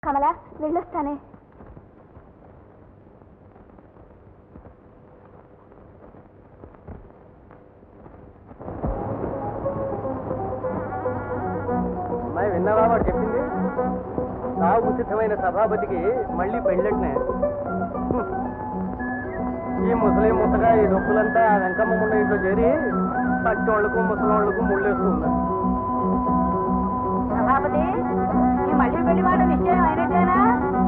కమల వెళ్ళొస్తానే అమ్మాయి విన్నావా వాడు చెప్పింది సాగు సిద్ధమైన సభాపతికి మళ్ళీ పెళ్ళట్నే హ్మ్. ఈ ముసలి ముసగా ఈ డొక్కులంతా ఆ వెంకమ్మ ముండ ఇంట్లో చేరి పట్టోళ్లకు ముసలోళ్లకు ముళ్ళేస్తూ ఉన్నారు సభాపతి ఈ మళ్ళీ పెళ్లి మాట నిశ్చయం అయినట్టేనా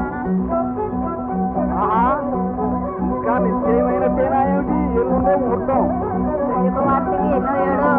ఆహా ఇంకా నిశ్చయమైనట్టేనా ఏమిటి ఎల్లుండే ముహూర్తం పెళ్లి కుమార్తెకి ఎన్నో ఏడు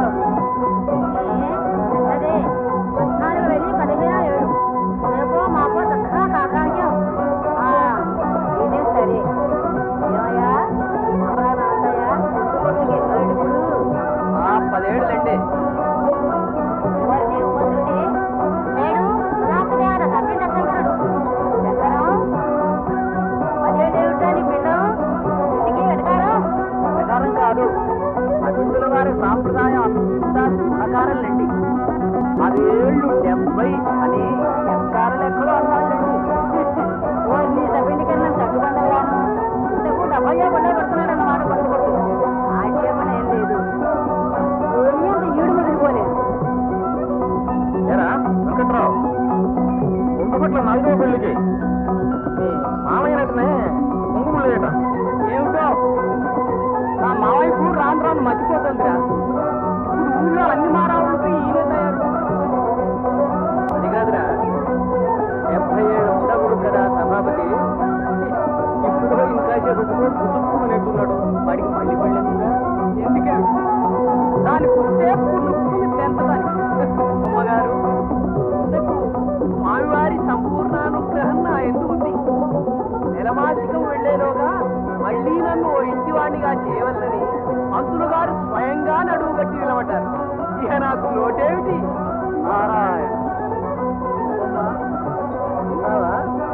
అదే పద్నాలుగు వెళ్ళి పదిహేను ఏడు రేపో మాపో చక్కగా కాకానికే ఇదే సరే ఏమయ్యా అమరా నాన్నయ్య కొడుకుకి ఎన్నో ఏడు ఇప్పుడు ఆ పదేళ్ళండి ఎవరిని ఉపద్రుడి నేడు సుధాకర్ సభ్యుల సంఘుడు ఎక్కడో పదేళ్ళు ఏమిటా నీ పిండం ఇంటికి వెనకారం ప్రకారం కాదు అటుండుల వారి సాంప్రదాయం అంతా ప్రకారంలేండి పదేళ్ళు డెబ్బై అని ఎక్కార లెక్కలో అన్నాళ్ళండి ఓ నీ సభ్యుడి కన్నా తట్టుబందగాను ఇంతకు డెబ్బై పండుగ పెడుతున్నాడు అన్నమాట కొడుకు ఆక్షేపణ ఏం లేదు ఏమీ అంత ఈడు ముదిరిపోలేదు ఏరా వెంకట్రావు ఉండుపట్ల నాలుగో పెళ్లికి మీ మామయ్యనటనే కుంగుముళ్ళేట ఏమిటో నా మామయ్య కూడా రాను రాను మర్చిపోతుందిరా ఇప్పుడు ఊళ్ళో అన్ని మారాళ్ళకి ఈయనే తయారు అది కాదురా డెబ్బై ఏడు ఉండకూడదు కదా సభాపతి ఇప్పుడు ఇంకా చెబుతూ పుట్టుకునేట్టున్నాడు వాడికి మళ్ళీ పెళ్ళిందిగా ఎందుకే దానికి వస్తే పుట్టుకుని పెంచడానికి అమ్మగారు ఇంతకు స్వామివారి సంపూర్ణానుగ్రహం నా ఎందు ఉంది నెలమాసికం వెళ్లేలోగా మళ్ళీ నన్ను ఓ ఇంటి వాడిగా చేయవల్లని మంత్రులు గారు స్వయంగా నడువు గట్టి నిలబడ్డారు ఇక నాకు లోటేమిటి నారాయణ అమ్మా, విన్నావా?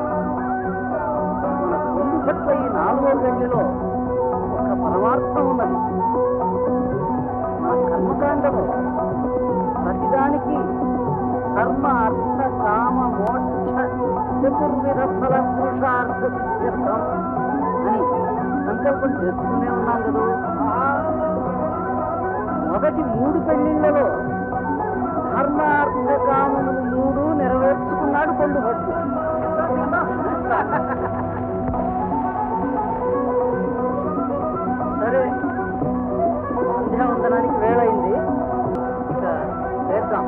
మన కుండు పట్ల ఈ నాలుగో పెళ్లిలో ఒక పరమార్థం ఉన్నది మన కర్మకాండము ప్రతిదానికి కర్మ అర్థ కామ మోక్ష చతుర్విధ ఫల పురుషార్థ సిద్ధ్యర్థం అని సంకల్పం చేస్తూనే ఉన్నాం కదా మొదటి మూడు పెళ్లిళ్లలో ధర్మ అర్థ కామములు మూడు నెరవేర్చుకున్నాడు కొండు భట్టు సరే సంధ్యావందనానికి వేళయింది ఇక చేద్దాం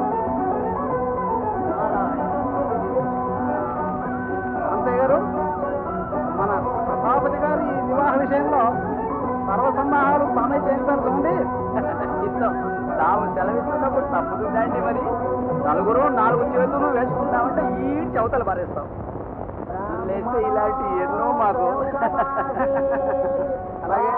అంతయ్య గారు మన సభాపతి గారి ఈ వివాహ విషయంలో సర్వసన్నాహాలు తామే చేయించాలి చూడండి ఇస్తాం తాము సెలవిస్తున్నప్పుడు తప్పుతుందండి మరి నలుగురు నాలుగు చేతులు వేసుకుంటామంటే ఈ చవతలు పారేస్తాం లేస్తే ఇలాంటి ఎన్నో మాకు అలాగే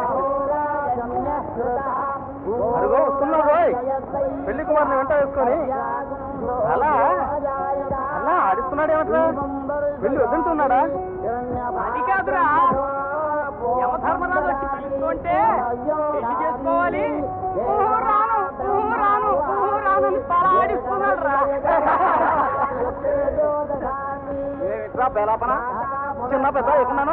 అరుగో వస్తున్నాడు రోయ్ పెళ్లి కుమార్ని వెంట వేసుకొని అలా అలా ఆడిస్తున్నాడు ఏమంటారా వెళ్ళి వద్దంటున్నాడా అది కాదురా యమధర్మరాజు వచ్చి పిలుస్తుంటే పెళ్లి చేసుకోవాలి ఊహు రాను ఊహు రాను ఊహు రాను అని తల ఆడిస్తున్నాడు రా ఏమిట్రా బేలాపన చిన్న పెద్ద ఎక్కున్నాను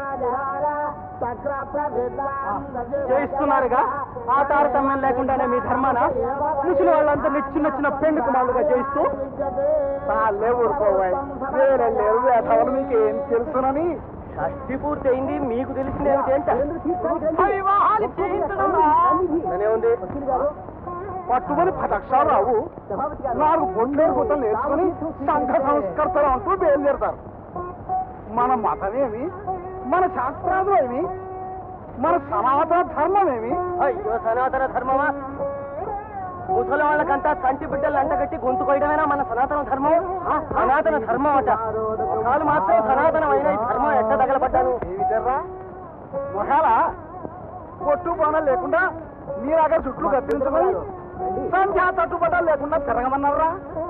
చేయిస్తున్నారుగా ఆ తారతమ్యం లేకుండానే మీ ధర్మాన ముసలి వాళ్ళందరినీ చిన్న చిన్న పెండు కుమారులుగా చేయిస్తూ చాలే ఊరుకోవాయి వేరే లేరు వేసవలు మీకు ఏం తెలుసునని షష్టి పూర్తి అయింది మీకు తెలిసింది ఏమిటి వివాహాలు చేయించడం ఉంది పట్టుమని పదక్షాలు రావు నాలుగు బొండేరు గుట్టలు నేర్చుకుని సంఘ సంస్కర్తలు అంటూ బయలుదేరతారు మన మతమేమి మన శాస్త్రాలు ఏమి మన సనాతన ధర్మం ఏమి అయ్యో సనాతన ధర్మమా ముసలి వాళ్ళకంతా చంటి బిడ్డలు అంటగట్టి గొంతు కొయ్యడమేనా మన సనాతన ధర్మం సనాతన ధర్మం అట ఒకళ్ళు మాత్రం సనాతనమైన ఈ ధర్మం ఎట్ట తగలబడ్డాను ఏమిటర్రా మొహాల పొట్టు బాణాలు లేకుండా మీరాగా చుట్లు కత్తిరించుకొని సంధ్యా తట్టుబడ్డాలు లేకుండా తిరగమన్నారా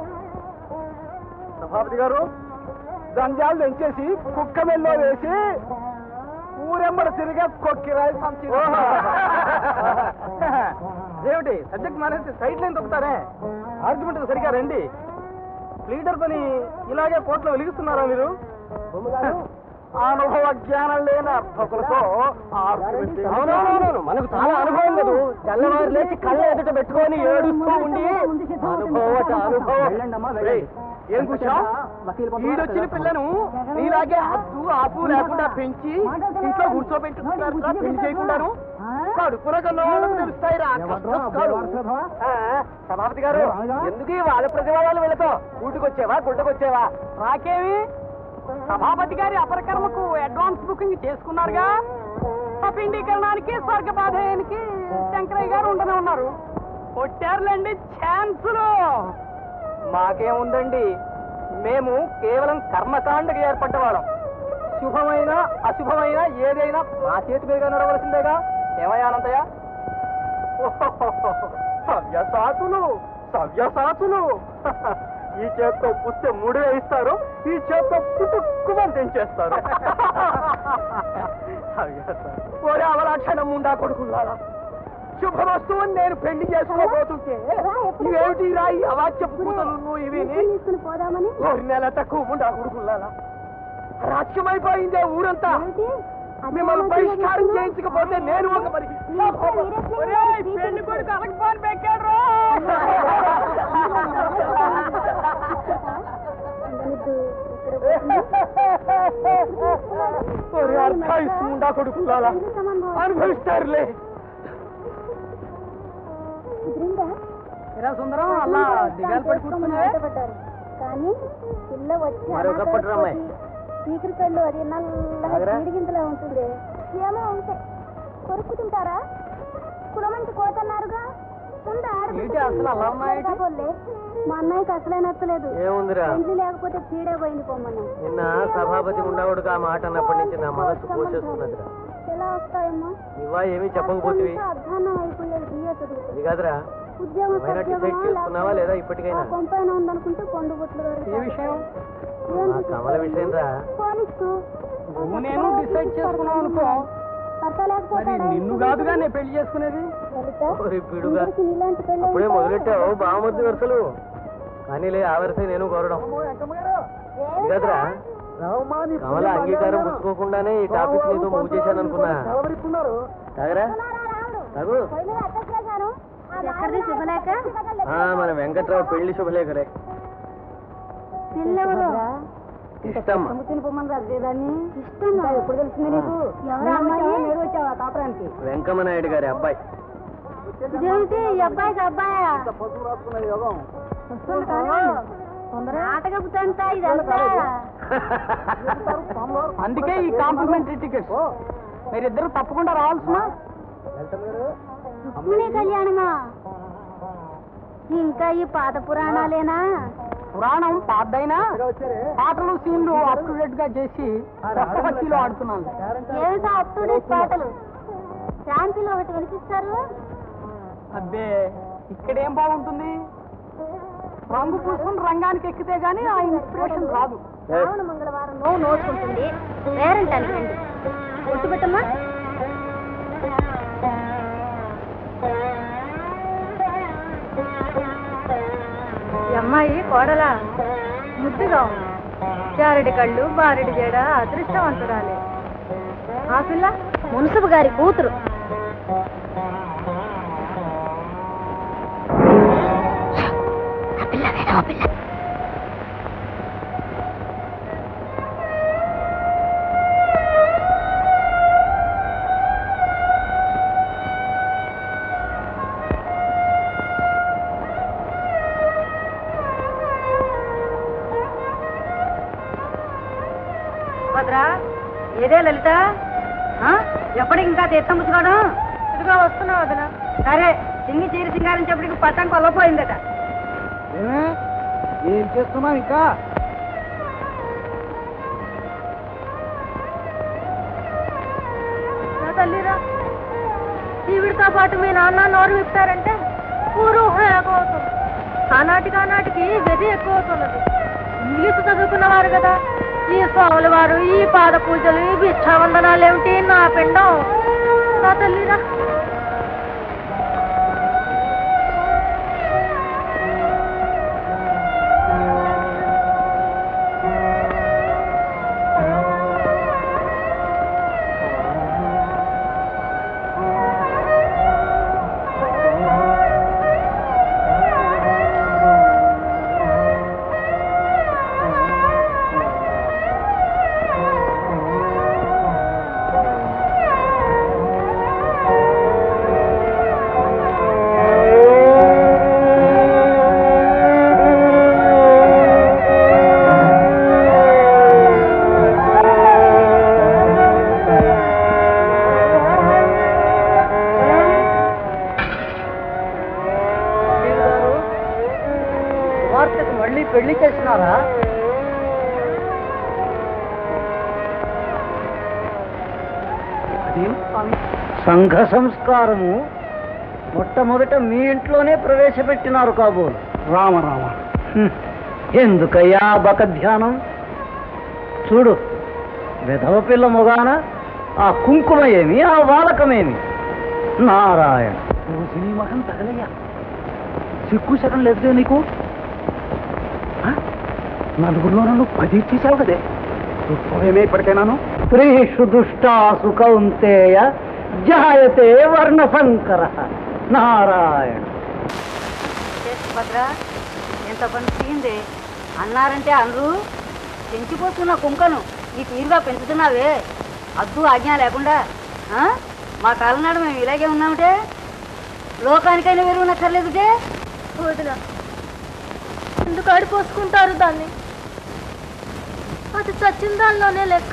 సభాపతి గారు జంజాలు తెంచేసి కుక్క మెల్లో వేసి ఊరెంబడి తిరిగే కొక్కిరాయి సంచి ఏమిటి సబ్జెక్ట్ మానేసి సైడ్ లైన్ తొక్కుతారే ఆర్గ్యుమెంట్ సరిగా రండి లీడర్ పని ఇలాగే కోర్టులో వెలిగిస్తున్నారా మీరు అనుభవ జ్ఞానం లేని అర్భకులతో అవునవునవును మనకు చాలా అనుభవం లేదు తెల్లవారు లేచి కళ్ళ ఎదుట పెట్టుకొని ఏడుస్తూ ఉండి అనుభవట అనుభవం రేయ్, ఏం కూర్చో ఈడొచ్చిన పిల్లను నీలాగే హద్దు ఆపు లేకుండా పెంచి ఇంట్లో కూర్చోబెట్టుకుంటారు పెళ్లి చేయకుండాను కడుపున కన్న వాళ్ళకు తెలుస్తాయి రా కష్టాలు. ఆ, సభాపతి గారు ఎందుకు ఈ వాళ్ళ ప్రతివాదాలు వెళతో ఊటికొచ్చేవా గుడ్డకొచ్చేవా నాకేమి సభాపతి గారి అపరకర్మకు అడ్వాన్స్ బుకింగ్ చేసుకున్నారుగా అపిండీకరణానికి స్వర్గపాధయానికి శంకరయ్య గారు ఉండనే ఉన్నారు కొట్టారులేండి ఛాన్సులు మాకేముందండి మేము కేవలం కర్మకాండకి ఏర్పడ్డవాళ్ళం శుభమైన అశుభమైన ఏదైనా మా చేతి మీద నడవలసిందేగా ఏమయ్యానంతయ్య సవ్యసాచులు సవ్యసాచులు ఈ చేత్తో పుస్తే మూడు వేయిస్తారు ఈ చేత్తో పుట్టుక్కుమని తెంచేస్తారు ఒరే అవలాక్షణం ఉండా కొడుకున్నారా శుభవస్తువుని నేను పెళ్లి చేసుకోబోతుంటే ఇవేమిటి రా ఈ అవాచ్యపు కూతలు నువ్వు ఇవి తీసుకుని పోదామని ఓరి నెల తక్కువ ఉండా కొడుకున్నారా రాజ్యమైపోయిందే ఊరంతా ఏంటి? మిమ్మల్ని అదే బహిష్కారం చేస్తున్నావు? చేయించకపోతే నేను ఒక మరి ఒరేయ్, పెళ్లి కొడుకు అలకపోని పెట్టాడు ఒరే అర్థాయిస్తుండా కొడుకులారా అనుభవిస్తారులే ఎరా సుందరం అలా దిగాలు పడి కూర్చున్నావే కానీ పిల్ల వచ్చి మరొక పట్టు రమ్మాయి. చీకటి కళ్ళు అది నల్లగా ఆగరా? చీడిగింతలా ఉంటుంది ఏమో ఉంటాయి కొరుకు తింటారా కులమంచి కోతన్నారుగా ఉందా ఆడపిల్ల ఏంటి అసలు అలా ఉన్నాయేంటి? కాబోలే. మా అన్నయ్యకి అసలే నచ్చలేదు ఏముందిరా పెళ్లి లేకపోతే పీడే పోయింది పొమ్మన్నా నిన్న సభాపతి ఉండవుడుగా ఆ మాట అన్నప్పటి నుంచి నా మనసు పోషిస్తున్నదిరా ఎలా వస్తాయమ్మా నువ్వా ఏమీ చెప్పకపోతివి అంతా అధ్వాన్నం అయిపోయేది బియ్య చదువు అది కాదురా ఉద్యోగం ఏమైనా డిసైడ్ సద్యోగమా చేసుకున్నావా లేదా ఇప్పటికైనా ఆ కొంపైన ఉందనుకుంటే కొండు బొట్లు ఏ విషయం ఆ కమల విషయం రా పోలీసు నువ్వు నేను డిసైడ్ చేసుకున్నావు అనుకో భర్త మరి లేకపోతాడా నిన్ను కాదుగా నేను పెళ్లి చేసుకునేది లలిత ఓరి పిడుగా అందరికీ నీలాంటి పెళ్ళి అప్పుడే ఉంటే మొదలెట్టావు బాగుమద్ది వరుసలు కానీ లే ఆ వరుస నేను కోరడం అది కాదురా కమల అంగీకారం పుచ్చుకోకుండానే ఈ టాపిక్ నీతో మూవ్ చేశాను అనుకున్నా తాగరా తాగు ఎక్కడిది శుభలేఖ ఆ, మన వెంకట్రావు పెళ్లి శుభలేఖరే పిల్లెవరు ఇష్టం ఇష్టమా ఎప్పుడు తెలిసింది నీకు ఎవరు అమ్మాయి వచ్చావా కాపురానికి వెంకమ్మ నాయుడు గారి అబ్బాయి ఇదేమిటి ఈ అబ్బాయికి అబ్బాయా నాటకపు తంట ఇదంతా అందుకే ఈ కాంప్లిమెంటరీ టికెట్స్ మీరిద్దరు తప్పకుండా రావాల్సిన రుక్మిణి కళ్యాణమా ఇంకా ఈ పాత పురాణాలేనా పురాణం పాతదైనా పాటలు సీన్లు అప్ టు డేట్ గా చేసి కొత్త పచ్చిలో ఆడుతున్నాను ఏమిటో అప్ టు డేట్ పాటలు శాంతిలో ఒకటి వినిపిస్తారు అబ్బే ఇక్కడేం బాగుంటుంది రంగు పూసుకుని రంగానికి ఎక్కితే గానీ ఆ ఇన్స్పిరేషన్ రాదు రావణ మంగళవారం నోవు నోచుకుంటుంది వేరంటానికి రండి గుర్తు పెట్టమ్మా అమ్మాయి కోడలా ముద్దుగా ఉంది చారడి కళ్ళు బారెడి జడ అదృష్టవంతురాలే ఆ పిల్ల మున్సబు గారి కూతురు భద్రా ఏదే లలిత ఆ? ఎప్పటికి ఇంకా తీర్థం పుచ్చుకోవడం ఇదిగో వస్తున్నావు వదిన సరే సింగి చీర సింగారించేపటికి పట్టం కొల్లపోయిందట ఏం చేస్తున్నావు ఇంకా నా తల్లిరా ఈవిడితో పాటు మీ నాన్న నోరు విప్పారంటే ఊరు అవుతుంది ఆనాటికి ఆనాటికి గది ఎక్కువ అవుతున్నది ఇంగ్లీష్ చదువుకున్నవారు కదా ఈ స్వాముల వారు ఈ పాద పూజలు ఈ భిక్షావందనాలు ఏమిటి నా పిండం నా తల్లిరా సంఘ సంస్కారము మొట్టమొదట మీ ఇంట్లోనే ప్రవేశపెట్టినారు కాబోలు రామ రామ హ్మ్. ఎందుకయ్యా బక ధ్యానం చూడు విధవ పిల్ల మొగాన ఆ కుంకుమ ఏమి ఆ వాలకమేమి నారాయణ సినీ మహం తగలయ్యా సిక్కు శకం లేదే నీకు ఆ? నలుగురిలో నన్ను పది తీసావు కదే ఏమే ఇప్పటికైనాను స్త్రీషు దుష్టాసు కౌంతేయ జాయతే వర్ణ సంకర నారాయణ భద్ర ఎంత పని తీయింది అన్నారంటే అనరు పెంచిపోతున్న కుంకను ఈ తీరుగా పెంచుతున్నావే అద్దు ఆజ్ఞ లేకుండా ఆ? మా కాలనాడు మేము ఇలాగే ఉన్నామంటే లోకానికైనా వెలుగు నక్కర్లేదుటే వదిన ఎందుకు అడిపోసుకుంటారు దాన్ని అది చచ్చిన దానిలోనే లెక్క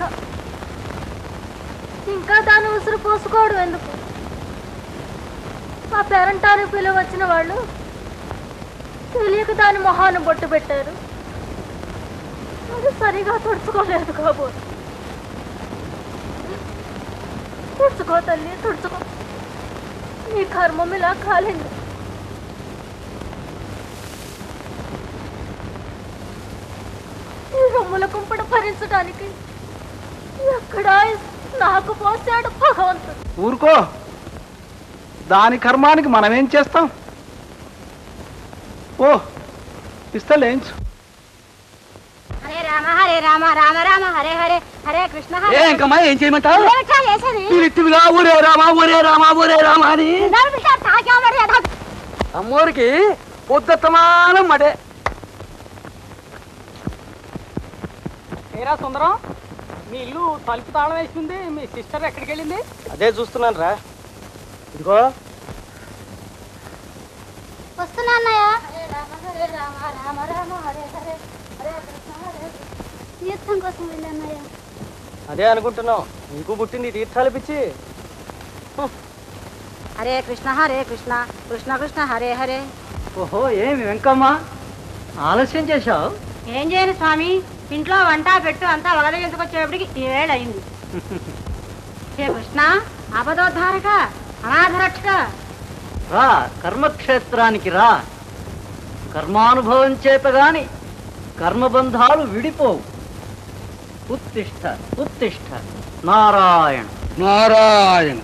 ఇంకా దాన్ని ఉసురు పోసుకోవడం ఎందుకు మా పేరంటానికి పిలువ వచ్చిన వాళ్ళు తెలియక దాని మొహాన్ని బొట్టు పెట్టారు అది సరిగా తుడుచుకోలేదు కాబోలు తుడుచుకో తల్లి తుడుచుకో నీ కర్మం ఇలా కాలేదు ఈ రొమ్ముల కుంపడ భరించడానికి ఎక్కడ నాకు పోసాడు భగవంతుడు ఊరుకో దాని కర్మానికి మనమేం చేస్తాం ఓ ఇస్తలేంచు హరే రామ హరే రామ రామ రామ హరే హరే హరే కృష్ణ హరే ఏ ఇంకమ్మా ఏం చేయమంటావు ఏమిటా చేసేది? ఇట్టివిగా ఊరే రామా ఊరే రామా ఊరే రామా అని దాని బిడ్డ తాకా మరి అదా. అమ్మోరికి పొద్దుతమానం మడే ఏరా సుందరం మీ ఇల్లు తలుపు తాళం వేసింది మీ సిస్టర్ ఎక్కడికి వెళ్ళింది అదే చూస్తున్నాను రా ఇదిగో వస్తున్నా అన్నయ్య హరే రామ హరే రామ రామ రామ హరే హరే హరే కృష్ణ హరే కృష్ణ. తీర్థం కోసం వెళ్ళి అన్నయ్య అదే అనుకుంటున్నాం నీకు పుట్టింది ఈ తీర్థాలు పిచ్చి హరే కృష్ణ హరే కృష్ణ కృష్ణ కృష్ణ హరే హరే ఓహో ఏమి వెంకమ్మ ఆలస్యం చేశావు ఏం చేయను స్వామి ఇంట్లో వంట పెట్టు అంతా వగదగించుకొచ్చేప్పటికి ఏడైంది హే కృష్ణ అబద్ధోద్ధారక అనాథరక్షక రా కర్మక్షేత్రానికి రా కర్మానుభవం చేత గాని కర్మబంధాలు విడిపోవు ఉత్తిష్ట ఉత్తిష్ట నారాయణ నారాయణ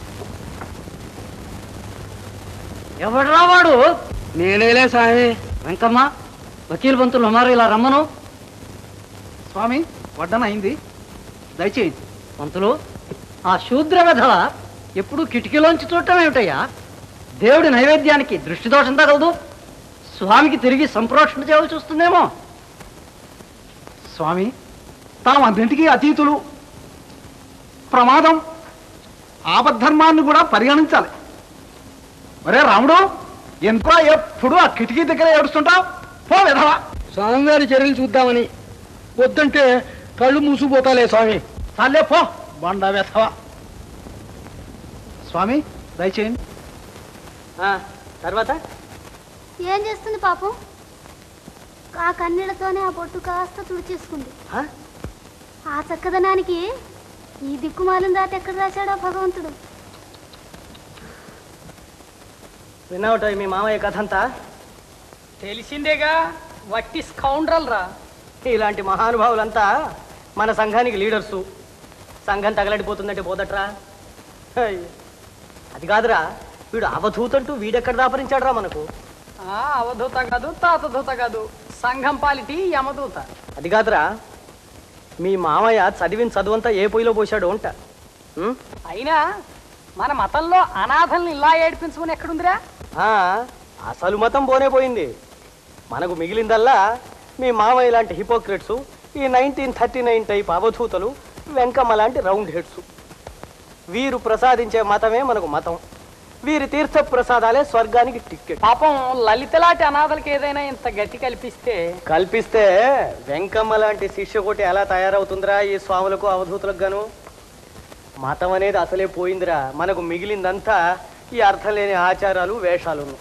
ఎవడ్రా వాడు నేనేలే స్వామి వెంకమ్మ వకీల్ బంతులు ఉన్నారు ఇలా రమ్మను స్వామి వడ్డన అయింది దయచేయండి పంతులు ఆ శూద్ర వెధవ ఎప్పుడు కిటికీలోంచి చూడటం ఏమిటయ్యా దేవుడి నైవేద్యానికి దృష్టి దోషం తగలదు స్వామికి తిరిగి సంప్రోషణ చేయవలసి వస్తుందేమో స్వామి తామంతింటికి అతీతులు ప్రమాదం ఆపద్ధర్మాన్ని కూడా పరిగణించాలి ఒరే రాముడు ఎంతో ఎప్పుడు ఆ కిటికీ దగ్గర ఏడుస్తుంటావు పో విధవా స్వామివారి చర్యలు చూద్దామని వద్దంటే కళ్ళు మూసిపోతాలే స్వామి చాలే పో బండ విధవా స్వామి దయచేయండి ఆ, తర్వాత ఏం చేస్తుంది పాపం ఆ కన్నీళ్లతోనే ఆ బొట్టు కాస్త తుడిచేసుకుంది ఆ? ఆ చక్కదనానికి ఈ దిక్కుమాలిన రాత ఎక్కడ రాశాడో భగవంతుడు విన్నావుట మీ మామయ్య కథ అంతా తెలిసిందేగా వట్టి స్కౌండ్రల్ రా ఇలాంటి మహానుభావులంతా మన సంఘానికి లీడర్సు సంఘం తగలడిపోతుందంటే పోదట్రా హై. అది కాదురా వీడు అవధూతంటూ వీడెక్కడ దాపరించాడురా మనకు ఆ, అవధూత కాదు తాతదూత కాదు సంఘం పాలిటి యమదూత అది కాదురా మీ మామయ్య చదివిన చదువంతా ఏ పొయ్యిలో పోశాడు అంట ఉం? అయినా మన మతంలో అనాథల్ని ఇలా ఏడిపించమని ఎక్కడుందిరా ఆ, అసలు మతం పోనే పోయింది మనకు మిగిలిందల్లా మీ మామయ్య లాంటి హిపోక్రెట్స్ ఈ నైన్టీన్ థర్టీ నైన్ టైప్ అవధూతలు వెంకమ్మ లాంటి రౌండ్ హెడ్స్ వీరు ప్రసాదించే మతమే మనకు మతం వీరి తీర్థ ప్రసాదాలే స్వర్గానికి టిక్కెట్ పాపం లలితలాంటి అనాథలకి ఏదైనా ఇంత గట్టి కల్పిస్తే కల్పిస్తే వెంకమ్మ లాంటి శిష్యకోటి ఎలా తయారవుతుందిరా ఈ స్వాములకు అవధూతులకు గాను మతం అనేది అసలే పోయిందిరా మనకు మిగిలిందంతా ఈ అర్థం లేని ఆచారాలు వేషాలును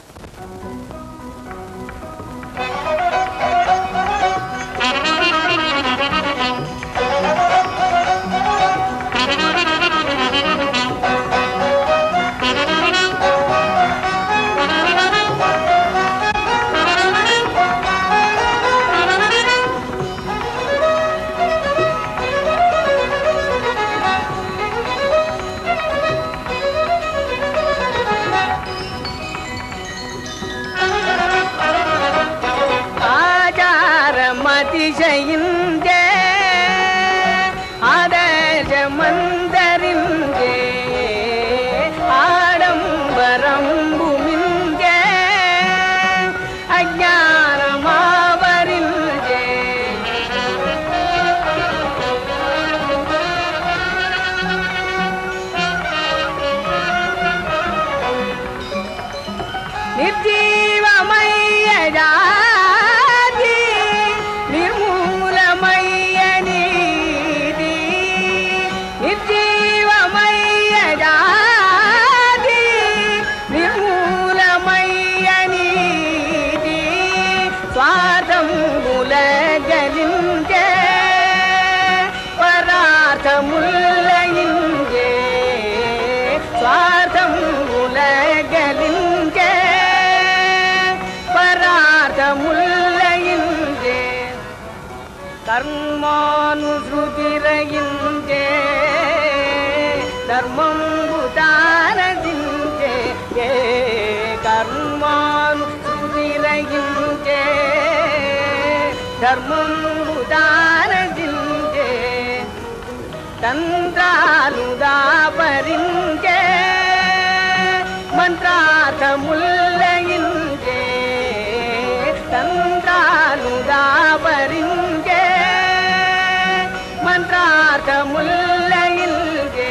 పరార్థములయింగే స్వార్థం ఉలగలింగే పరార్థములయింగే కర్మానుసృతిరయింగే ధర్మం దానదించే ఏ కర్మానుసృతిరయింగే ధర్మం దానదించే తంత్రాలు దాపరించే మంత్రార్థముల్లయించే తంత్రాలు దాపరించే మంత్రార్థముల్లయించే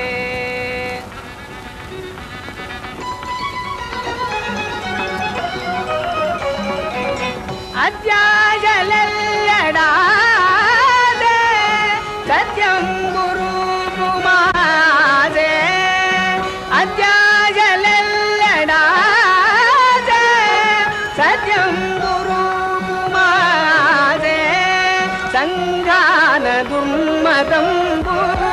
అధ్యాయలెల్లడాదే సత్యం గురు కుమారే అధ్యాయలెల్లడాదే సత్యం గురు కుమారే సంఘాన దుర్మతం గురు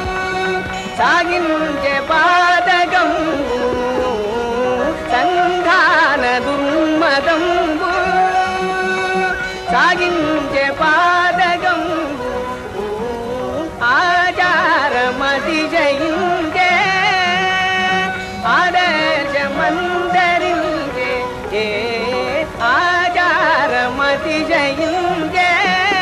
సాగించే పాదగం సంఘాన దుర్మతం సాగించే పాదగం ఆచారమతి జయించే ఆదర్శమందరించే ఏ ఆచారమతి జయించే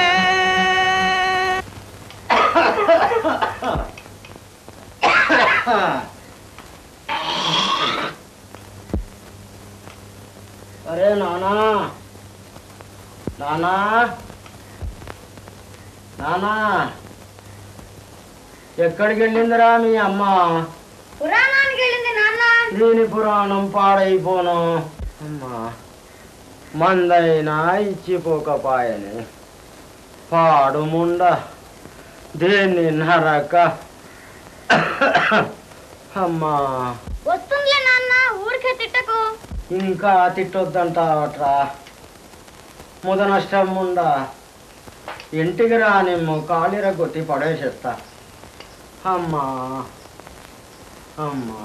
అరే నానా నానా నానా ఎక్కడికి వెళ్ళిందిరా మీ అమ్మ పురాణానికి వెళ్ళింది నాన్న దీని పురాణం పాడైపోను అమ్మా మందైనా ఇచ్చిపోకపాయని పాడు ముండ దేన్ని నరక అమ్మా వస్తుందిలే నాన్న ఊరికే తిట్టకు ఇంకా తిట్టొద్దంటావట్రా ముద నష్టం ఉండా ఇంటికి రానిమ్ము కాలిర కొట్టి పడేసేస్తా అమ్మా అమ్మా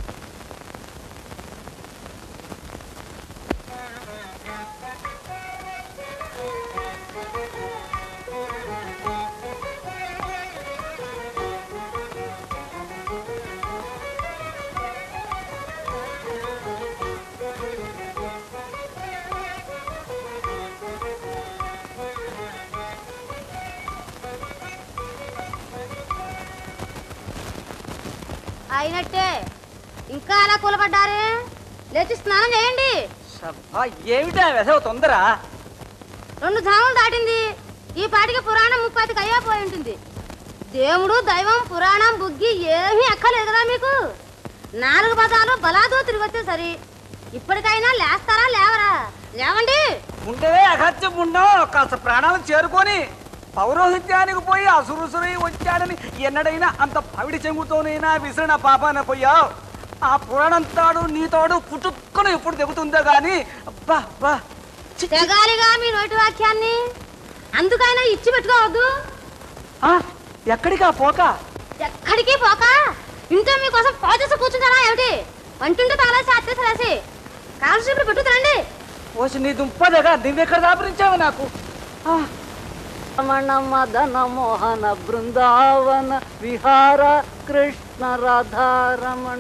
అయినట్టే ఇంకా అలా కూలబడ్డారే లేచి స్నానం చేయండి ఏమిటా వెసవ తొందర రెండు జాములు దాటింది ఈ పాటికి పురాణం ముప్పాతికి అయ్యా పోయి ఉంటుంది దేవుడు దైవం పురాణం బుగ్గి ఏమీ అక్కలేదు కదా మీకు నాలుగు పదాలు బలాదో తిరిగి వచ్చే సరి ఇప్పటికైనా లేస్తారా లేవరా లేవండి ఉంటే అగత్యం ఉండవు కాస్త ప్రాణాలు చేరుకొని పౌరోహిత్యానికి పోయి అసురుసురై వచ్చాడని ఎన్నడైనా అంత పవిడి చెంగుతోనైనా విసిరిన పాపాన పోయావు ఆ పురాణం తాడు నీ తోడు పుట్టుక్కును ఎప్పుడు తెగుతుందో గాని అబ్బా అబ్బా చి, చి. తెగాలిగా మీ నోటి వాక్యాన్ని అందుకైనా ఇచ్చి పెట్టుకోవద్దు ఆ, ఎక్కడికా పోక ఎక్కడికి పోక ఇంట్లో మీకోసం పాచేసి కూర్చుంటారా ఏమిటి వంటుంటే తగలేసి అత్తేసి కాల్షిప్లు పెట్టుతారండి ఓసి నీ దుంపదగా నువ్వెక్కడ దాపరించావు నాకు ఆ, రమణ మదన మోహన బృందావన విహార కృష్ణ రాధారమణ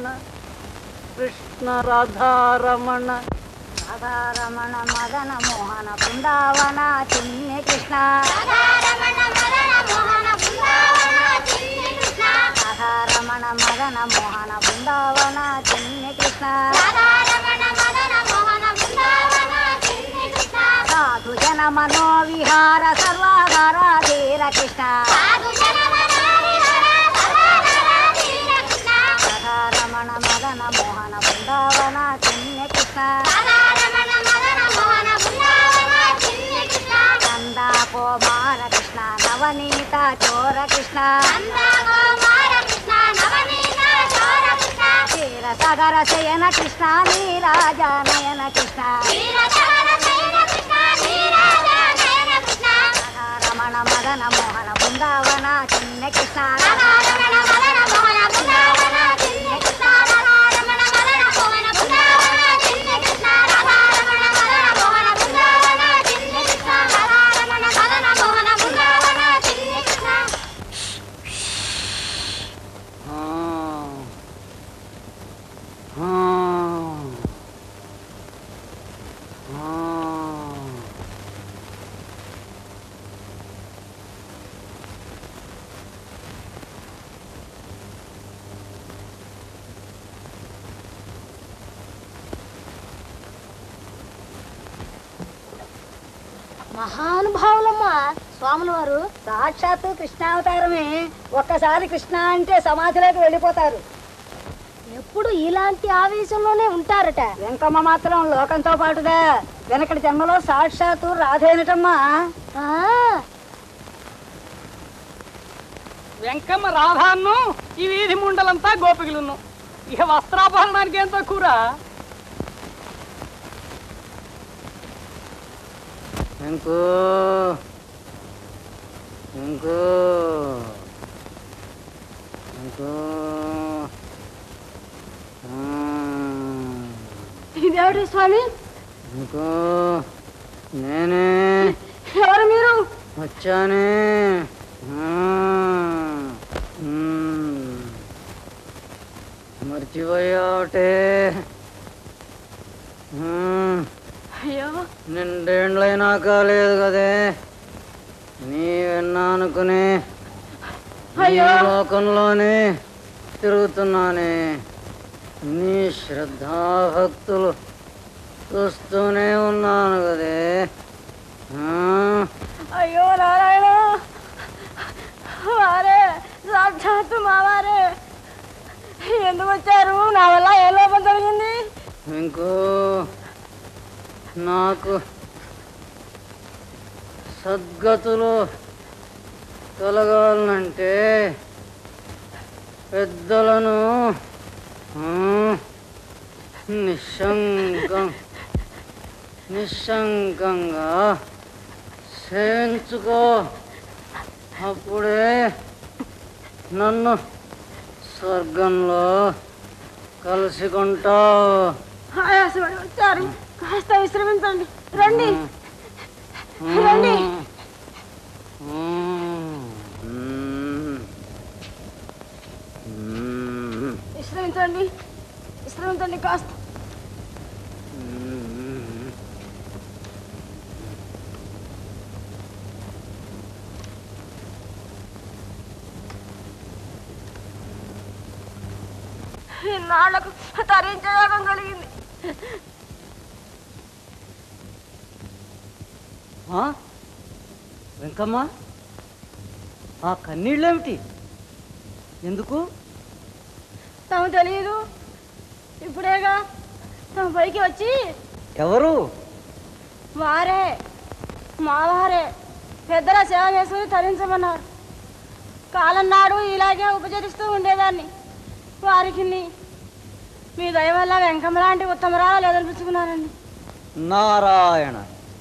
కృష్ణ రాధారమణ రాధారమణ మదన మోహన బృందావన చిన్ని కృష్ణ రాధారమణ మదన మోహన బృందావన చిన్ని కృష్ణ రాధారమణ మదన మోహన బృందావన చిన్ని కృష్ణ రాధారమణ మదన మోహన బృందావన చిన్ని కృష్ణ సాధు జన మనో విహార సర్వాధార ధీర కృష్ణ సాధు జన మనో విహార సర్వాధార ధీర కృష్ణ రాధారమణ మదన మోహన బృందావన చిన్ని కృష్ణ రాధారమణ మదన మోహన బృందావన చిన్ని కృష్ణ నందా కుమార కృష్ణ నవనీత చోర కృష్ణ నందా కుమార కృష్ణ నవనీత చోర కృష్ణ క్షీర సాగర శయన కృష్ణ నీరాజ నయన కృష్ణ క్షీర సాగర శయన కృష్ణ నీరాజ నయన కృష్ణ రమణ మదన మోహన బృందావన చిన్న కృష్ణ మహానుభావులమ్మా స్వాముల వారు సాక్షాత్తు కృష్ణావతారమే ఒక్కసారి కృష్ణ అంటే సమాధిలోకి వెళ్ళిపోతారు ఎప్పుడు ఇలాంటి ఆవేశంలోనే ఉంటారట వెంకమ్మ మాత్రం లోకంతో పాటుగా వెనకటి జన్మలో సాక్షాత్తు రాధేనటమ్మా ఆ, వెంకమ్మ రాధాను ఈ వీధి ముండలంతా గోపికలును ఇక వస్త్రాపహరణానికి ఎంత కూర వెంకు వెంకు వెంకు ఇదేమిటి స్వామి వెంకు నేనే ఎవరు మీరు వచ్చానే ఆ, మ్మ్. మర్చిపోయావటే మ్మ్. అయ్యో నిండేండ్లైనా కాలేదు కదే నీ విన్నానుకుని నీ లోకంలోనే తిరుగుతున్నానే నీ శ్రద్ధాభక్తులు చూస్తూనే ఉన్నాను కదే ఆ, అయ్యో నారాయణ వారే సాక్షాత్తు మావారే ఎందుకు వచ్చారు నా వల్ల ఏ లోపం జరిగింది ఇంకో నాకు సద్గతులు కలగాలంటే పెద్దలను ఆ, నిశంకం నిశంకంగా సేవించుకో అప్పుడే నన్ను స్వర్గంలో కలుసుకుంటావు ఆయాసపడి వచ్చారు కాస్త విశ్రమించండి రండి రండి విశ్రమించండి విశ్రమించండి కాస్త ఇన్నాళ్లకు తరించే యోగం కలిగింది ఆ? వెంకమ్మ ఆ కన్నీళ్ళేమిటి ఎందుకు తమకు తెలియదు ఇప్పుడేగా తమ పైకి వచ్చి ఎవరు వారే మా వారే పెద్దల సేవ చేసుకుని తరించమన్నారు కాలం నాడు ఇలాగే ఉపచరిస్తూ ఉండేదాన్ని వారికి మీ దయ వల్ల వెంకమ్మ లాంటి ఉత్తమరాలు ఎదురుపుచ్చుకున్నానండి నారాయణ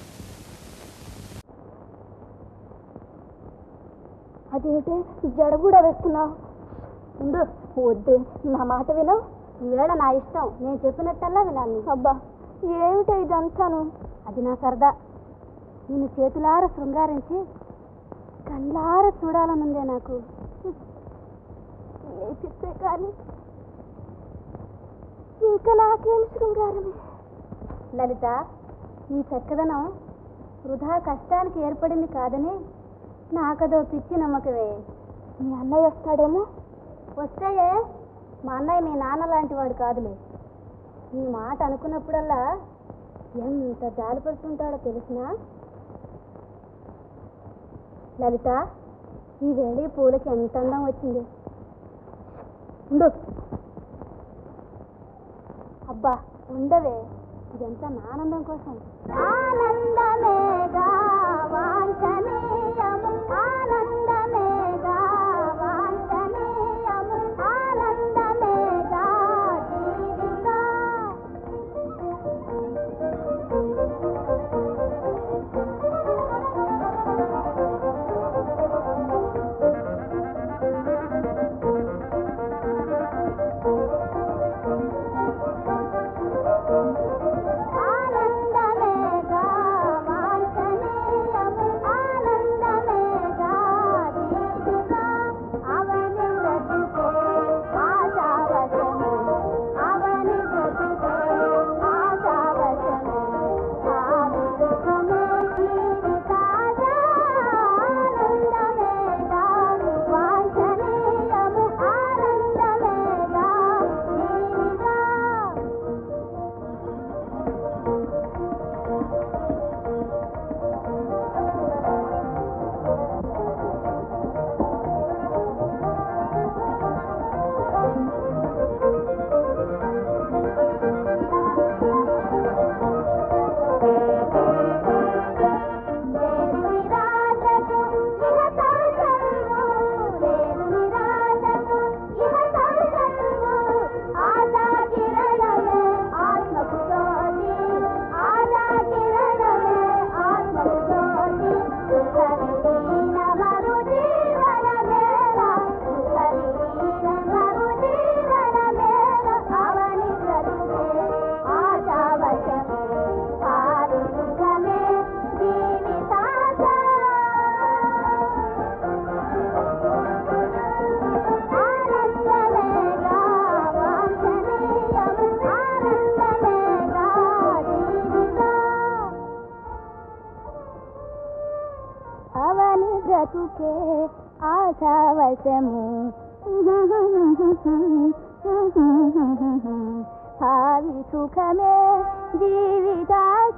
అదేమిటే జడ కూడా వేస్తున్నావు ఉండు వద్దే నా మాట విను ఈవేళ నా ఇష్టం నేను చెప్పినట్టల్లా వినాలి అబ్బా ఏమిటో ఇదంతాను అది నా సరదా నేను చేతులార శృంగారించి కళ్ళార చూడాలనుందే నాకు నేర్పిస్తే కానీ ఇంకా నాకేం శృంగారమే లలిత ఈ చక్కదనం వృధా కష్టానికి ఏర్పడింది కాదని నాకదో పిచ్చి నమ్మకమే మీ అన్నయ్య వస్తాడేమో వస్తాయే మా అన్నయ్య మీ నాన్న లాంటి వాడు కాదులే ఈ మాట అనుకున్నప్పుడల్లా ఎంత జాలిపడుతుంటాడో తెలిసినా లలిత ఈ వేళ ఈ పూలకి ఎంత అందం వచ్చింది ఉండు అబ్బా ఉండవే ఇదంతా నా ఆనందం కోసం ఆనందమేగా వాంఛనీయము ఆనందమేగా వాంఛనీయము ఆనందమేగా జీవిత ఆనందమేగా వాంఛనీయము ఆకాశము భావి సుఖమే జీవితాశ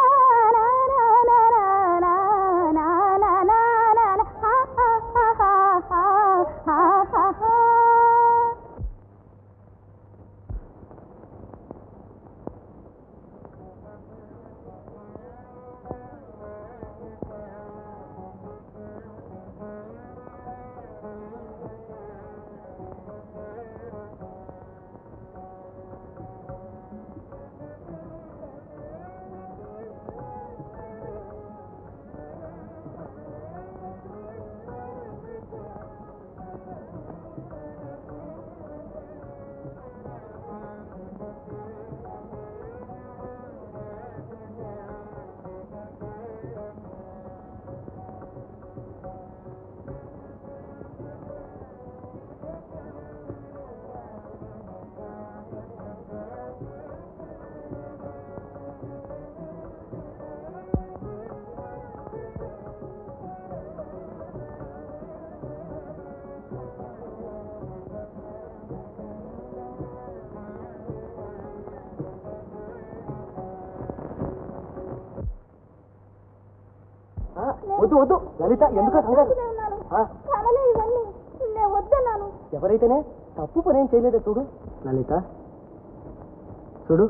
వద్దు వద్దు లలిత ఎందుకు కంగారు ఆ, కమలే ఇవన్నీ నేను వద్దన్నాను ఎవరైతేనే తప్పు పని ఏం చేయలేదే చూడు లలిత చూడు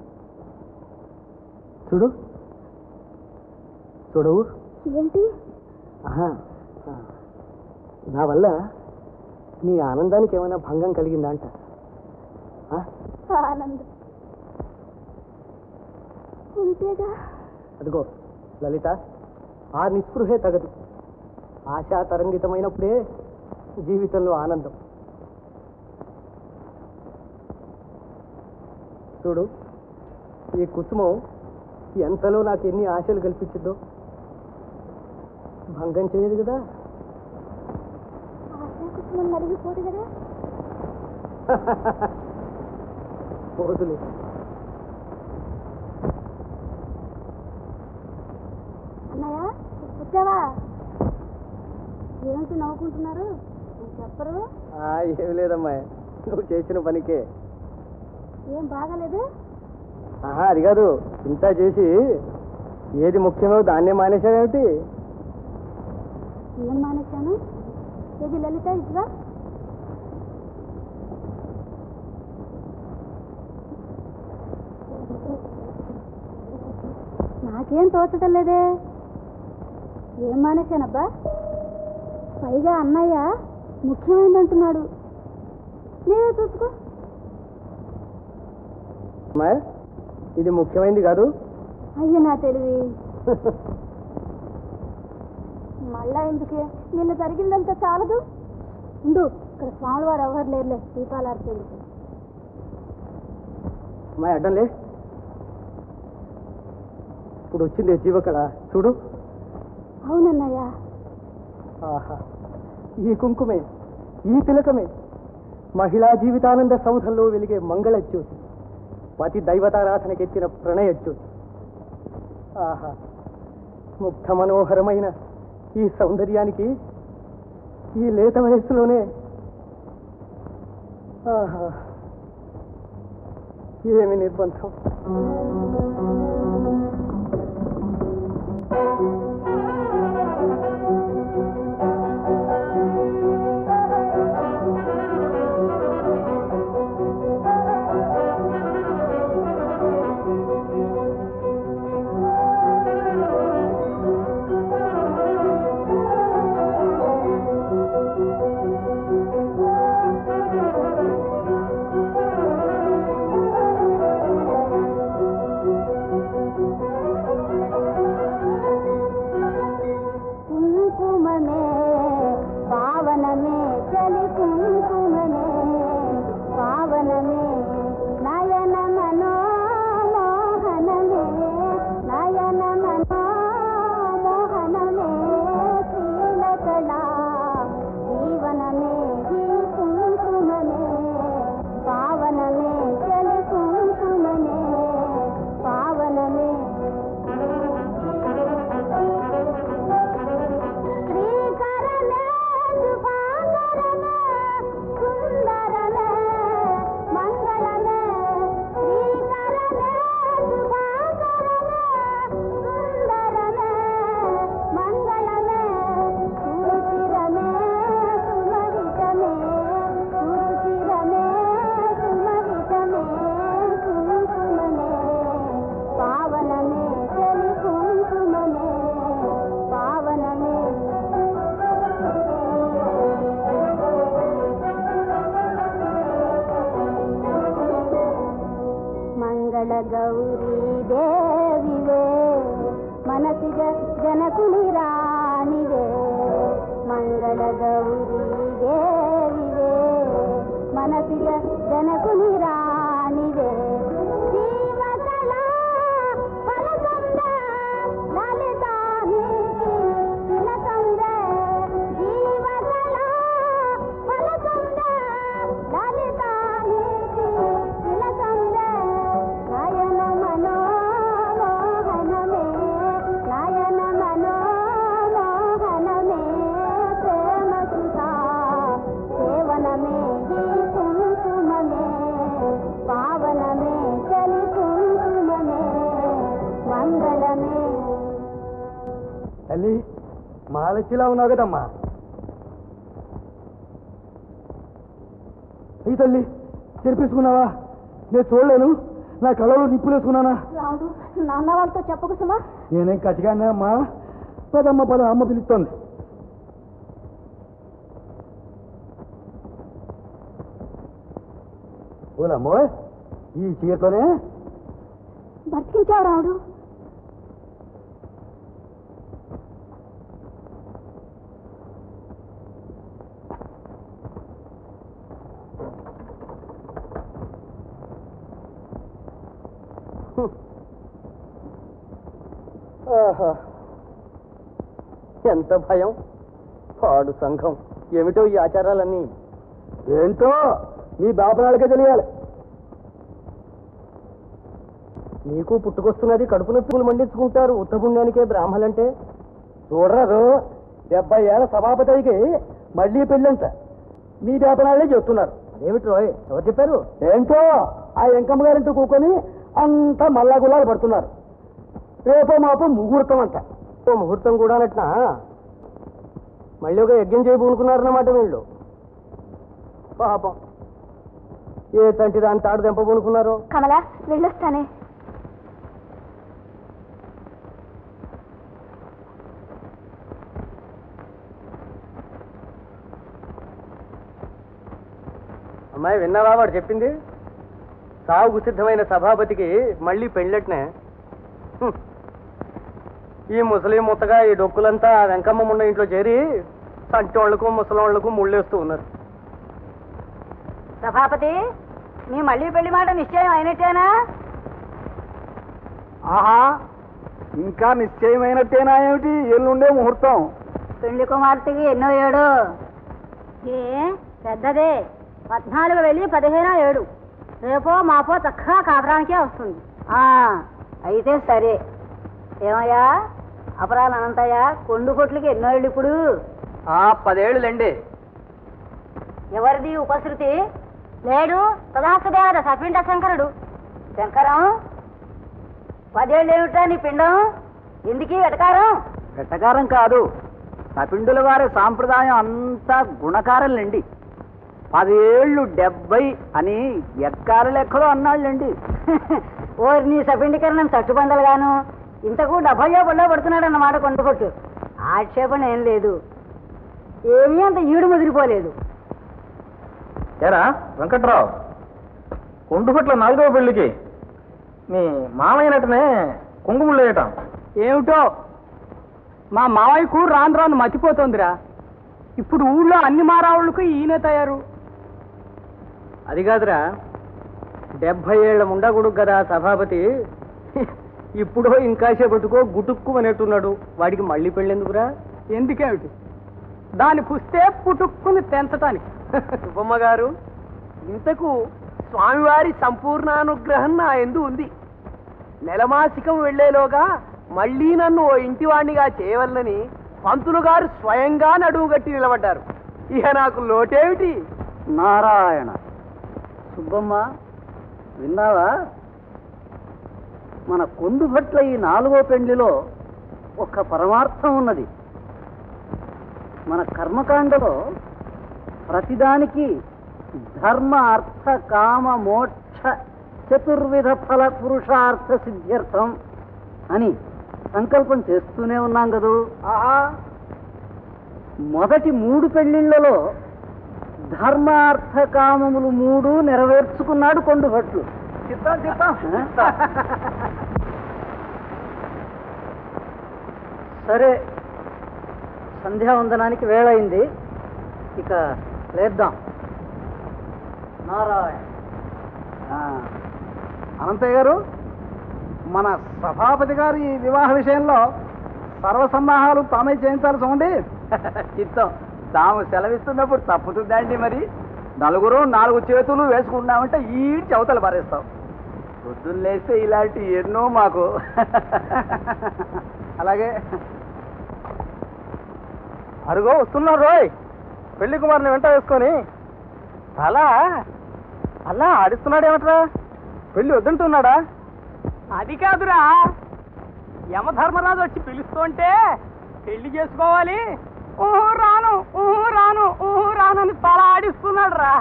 చూడు చూడవు ఏంటి ఆహా, ఆ, నా వల్ల నీ ఆనందానికి ఏమైనా భంగం కలిగిందా అంట ఆ? ఆనందం ఉంటేగా అదిగో లలిత ఆ నిస్పృహే తగదు ఆశా తరంగితమైనప్పుడే జీవితంలో ఆనందం చూడు ఈ కుసుమం ఎంతలో నాకు ఎన్ని ఆశలు కల్పించిందో భంగం చేయదు కదా ఆశా కుటుంబం నలిగిపోదు కదా పోదులే అన్నయ్య వచ్చావా ఏమిటి నవ్వుకుంటున్నారు చెప్పరు ఆ, ఏం లేదమ్మా నువ్వు చేసిన పనికే ఏం బాగాలేదు ఆహా అది కాదు ఇంత చేసి ఏది ముఖ్యమో దాన్నే మానేశావేమిటి ఏం మానేశాను ఏది లలిత ఇట్లా నాకేం తోచటం లేదే ఏం మానేశానబ్బా పైగా అన్నయ్య ముఖ్యమైందంటున్నాడు నేనే చూసుకో అమ్మా ఇది ముఖ్యమైనది కాదు అయ్యో నా తెలివి మళ్ళా ఎందుకే నిన్న జరిగిందంతా చాలదు ఉండు ఇక్కడ స్వామివారు ఎవరు లేరులే దీపాలార్పేది అమ్మాయి అడ్డంలే ఇప్పుడు వచ్చింది జీవకళ చూడు అవునన్నయ్య ఆహా ఈ కుంకుమే ఈ తిలకమే మహిళా జీవితానంద సౌధంలో వెలిగే మంగళ జ్యోతి పతి దైవతారాధనకెత్తిన ప్రణయ జ్యోతి ఆహా ముగ్ధ మనోహరమైన ఈ సౌందర్యానికి ఈ లేత వయస్సులోనే ఆహా ఏమి నిర్బంధం కుంకుమమే పావనమే చలి కుంకుమమే పావనమే నయన మనోమోహనమే నయన మనోమోహనమే శ్రీలకళా జీవనమే ఈ కుంకుమమే పావనమే చలి కుంకుమమే పావనమే శ్రీకరమే శుభాకర గౌరీ దేవివే మనసిజ జనకుని రాణివే మంగళ గౌరీ దేవివే మనసిజ జనకుని రాణివే జీవకళా ఫలకంద లలితానికి తిలకంద జీవకళా ఫలకంద లలితానికి తిలకంద నయన మనోమోహనమే నయన మనోమోహనమే ప్రేమ సుధా సేవనమే ఈ కుంకుమమే పావనమే చలి కుంకుమమే మంగళమే తల్లి మహాలక్ష్మిలా ఉన్నావు కదమ్మా ఈ తల్లి తెరిపించుకున్నావా నేను చూడలేను నా కళ్ళలో నిప్పులు వేసుకున్నానా రాముడు నాన్న వాళ్ళతో చెప్పకు సుమా నేనేం కట్టిగానే అమ్మా పదమ్మ పద అమ్మ పిలుస్తోంది ఓలమ్మో ఈ చీరతోనే బతికించావు రాముడు ఆహా. ఎంత భయం పాడు సంఘం ఏమిటో ఈ ఆచారాలన్నీ ఏంటో మీ బాపనాళ్ళకే తెలియాలి నీకు పుట్టుకొస్తున్నది కడుపు నొప్పులు మండించుకుంటారు ఉత్తపుణ్యానికే బ్రాహ్మలంటే చూడరాదు డెబ్బై ఏళ్ళ సభాపతికి మళ్ళీ పెళ్ళంట మీ వేపనాళ్ళే చెప్తున్నారు అదేమిటి రోయ్ ఎవరు చెప్పారు ఏంటో ఆ వెంకమ్మ గారింటూ కూకొని అంతా మల్లా గుల్లాలు పడుతున్నారు రేపో మాపో ముహూర్తం అంట ఓ ముహూర్తం కూడా అన్నట్నా మళ్ళీ ఒక యజ్ఞం చేయబోనుకున్నారన్నమాట వీళ్ళు పాపం ఏ తంటి దాని తాడు దెంపబోనుకున్నారో కమల వెళ్ళొస్తానే అమ్మాయి విన్నావా వాడు చెప్పింది సాగుకు సిద్ధమైన సభాపతికి మళ్ళీ పెళ్ళట్నే హ్మ్. ఈ ముసలి ముత్తగా ఈ డొక్కులంతా ఆ వెంకమ్మ ఉన్న ఇంట్లో చేరి సంటి వాళ్లకు ముసలోళ్లకు ముళ్ళేస్తూ ఉన్నారు సభాపతి నీ మళ్ళీ పెళ్లి మాట నిశ్చయం అయినట్టేనా ఆహా ఇంకా నిశ్చయమైనట్టేనా ఏమిటి ఎల్లుండే ముహూర్తం పెళ్లి కుమార్తెకి ఎన్నో ఏడు ఏ పెద్దదే పద్నాలుగు వెళ్ళి పదిహేను ఏడు రేపో మాపో చక్కగా కాపురానికే వస్తుంది ఆ, అయితే సరే ఏమయ్యా అపరాలు అనంతయ్య కొండు కొట్లకి ఎన్నో ఏళ్ళు ఇప్పుడు ఆ పదేళ్ళండి ఎవరిది ఉపశృతి లేడు సదాస్తదేవత సపిండ శంకరుడు శంకరం పదేళ్ళు ఏమిటా నీ పిండం ఎందుకీ వెటకారం వెట్టకారం కాదు నపిండుల వారి సాంప్రదాయం అంతా గుణకారంలేండి పదేళ్ళు డెబ్బై అని ఎక్కాల లెక్కలో అన్నాళ్ళండి ఓరి నీ సపిండీకరణం తట్టుబండలుగాను ఇంతకు డెబ్బయో బళ్ళో పడుతున్నాడు అన్నమాట కొండ కొట్టు ఆక్షేపణ ఏం లేదు ఏమీ అంత ఈడు ముదిరిపోలేదు ఏరా వెంకట్రావు కొండుపట్ల నాలుగవ పెళ్లికి మీ మామయ్యనటనే కుంకుములు వేయటం ఏమిటో మా మావయ్యకు రాను రాను మతిపోతోందిరా ఇప్పుడు ఊళ్ళో అన్ని మారావుళ్ళకు ఈయన తయారు అది కాదురా డెబ్భై ఏళ్ల ముండగుడు కదా సభాపతి ఇప్పుడో ఇంకాసేపట్టుకో గుటుక్కు అనేట్టున్నాడు వాడికి మళ్ళీ పెళ్ళెందుకురా ఎందుకేమిటి దాని పుస్తే పుట్టుక్కుని తెంచటానికి సుబ్బమ్మ గారు ఇంతకు స్వామివారి సంపూర్ణానుగ్రహం నా ఎందు ఉంది నెలమాసికం వెళ్లేలోగా మళ్ళీ నన్ను ఓ ఇంటివాణ్ణిగా చేయవలనని పంతులు గారు స్వయంగా నడువు గట్టి నిలబడ్డారు ఇక నాకు లోటేమిటి నారాయణ సుబ్బమ్మ విన్నావా మన కొండు భట్ల ఈ నాలుగో పెండ్లిలో ఒక పరమార్థం ఉన్నది మన కర్మకాండలో ప్రతిదానికి ధర్మ అర్థ కామ మోక్ష చతుర్విధ ఫల పురుషార్థ సిద్ధ్యర్థం అని సంకల్పం చేస్తూనే ఉన్నాం కదూ మొదటి మూడు పెళ్లిళ్లలో ధర్మార్థ కామములు మూడు నెరవేర్చుకున్నాడు కొండు భట్లు చిత్తం చిత్తం సరే సంధ్యావందనానికి వేళ అయింది ఇక లేద్దాం నారాయణ ఆ, అనంతయ్య గారు మన సభాపతి గారి ఈ వివాహ విషయంలో సర్వసన్నాహాలు తామే చేయించాల్సి ఉండి చిత్తం తాము సెలవిస్తున్నప్పుడు తప్పుతుందండి మరి నలుగురు నాలుగు చేతులు వేసుకుంటున్నామంటే ఈ చవతలు పారేస్తాం పొద్దున్న లేస్తే ఇలాంటి ఎన్నో మాకు అలాగే అరుగో వస్తున్నారు రోయ్ పెళ్లి కుమార్ని వెంట వేసుకొని అలా అలా ఆడిస్తున్నాడు ఏమట్రా పెళ్లి వద్దంటున్నాడా అది కాదురా యమధర్మరాజు వచ్చి పిలుస్తుంటే పెళ్లి చేసుకోవాలి ఊహు రాను ఊహు రాను ఊహు రాను అని తల ఆడిస్తున్నాడు రా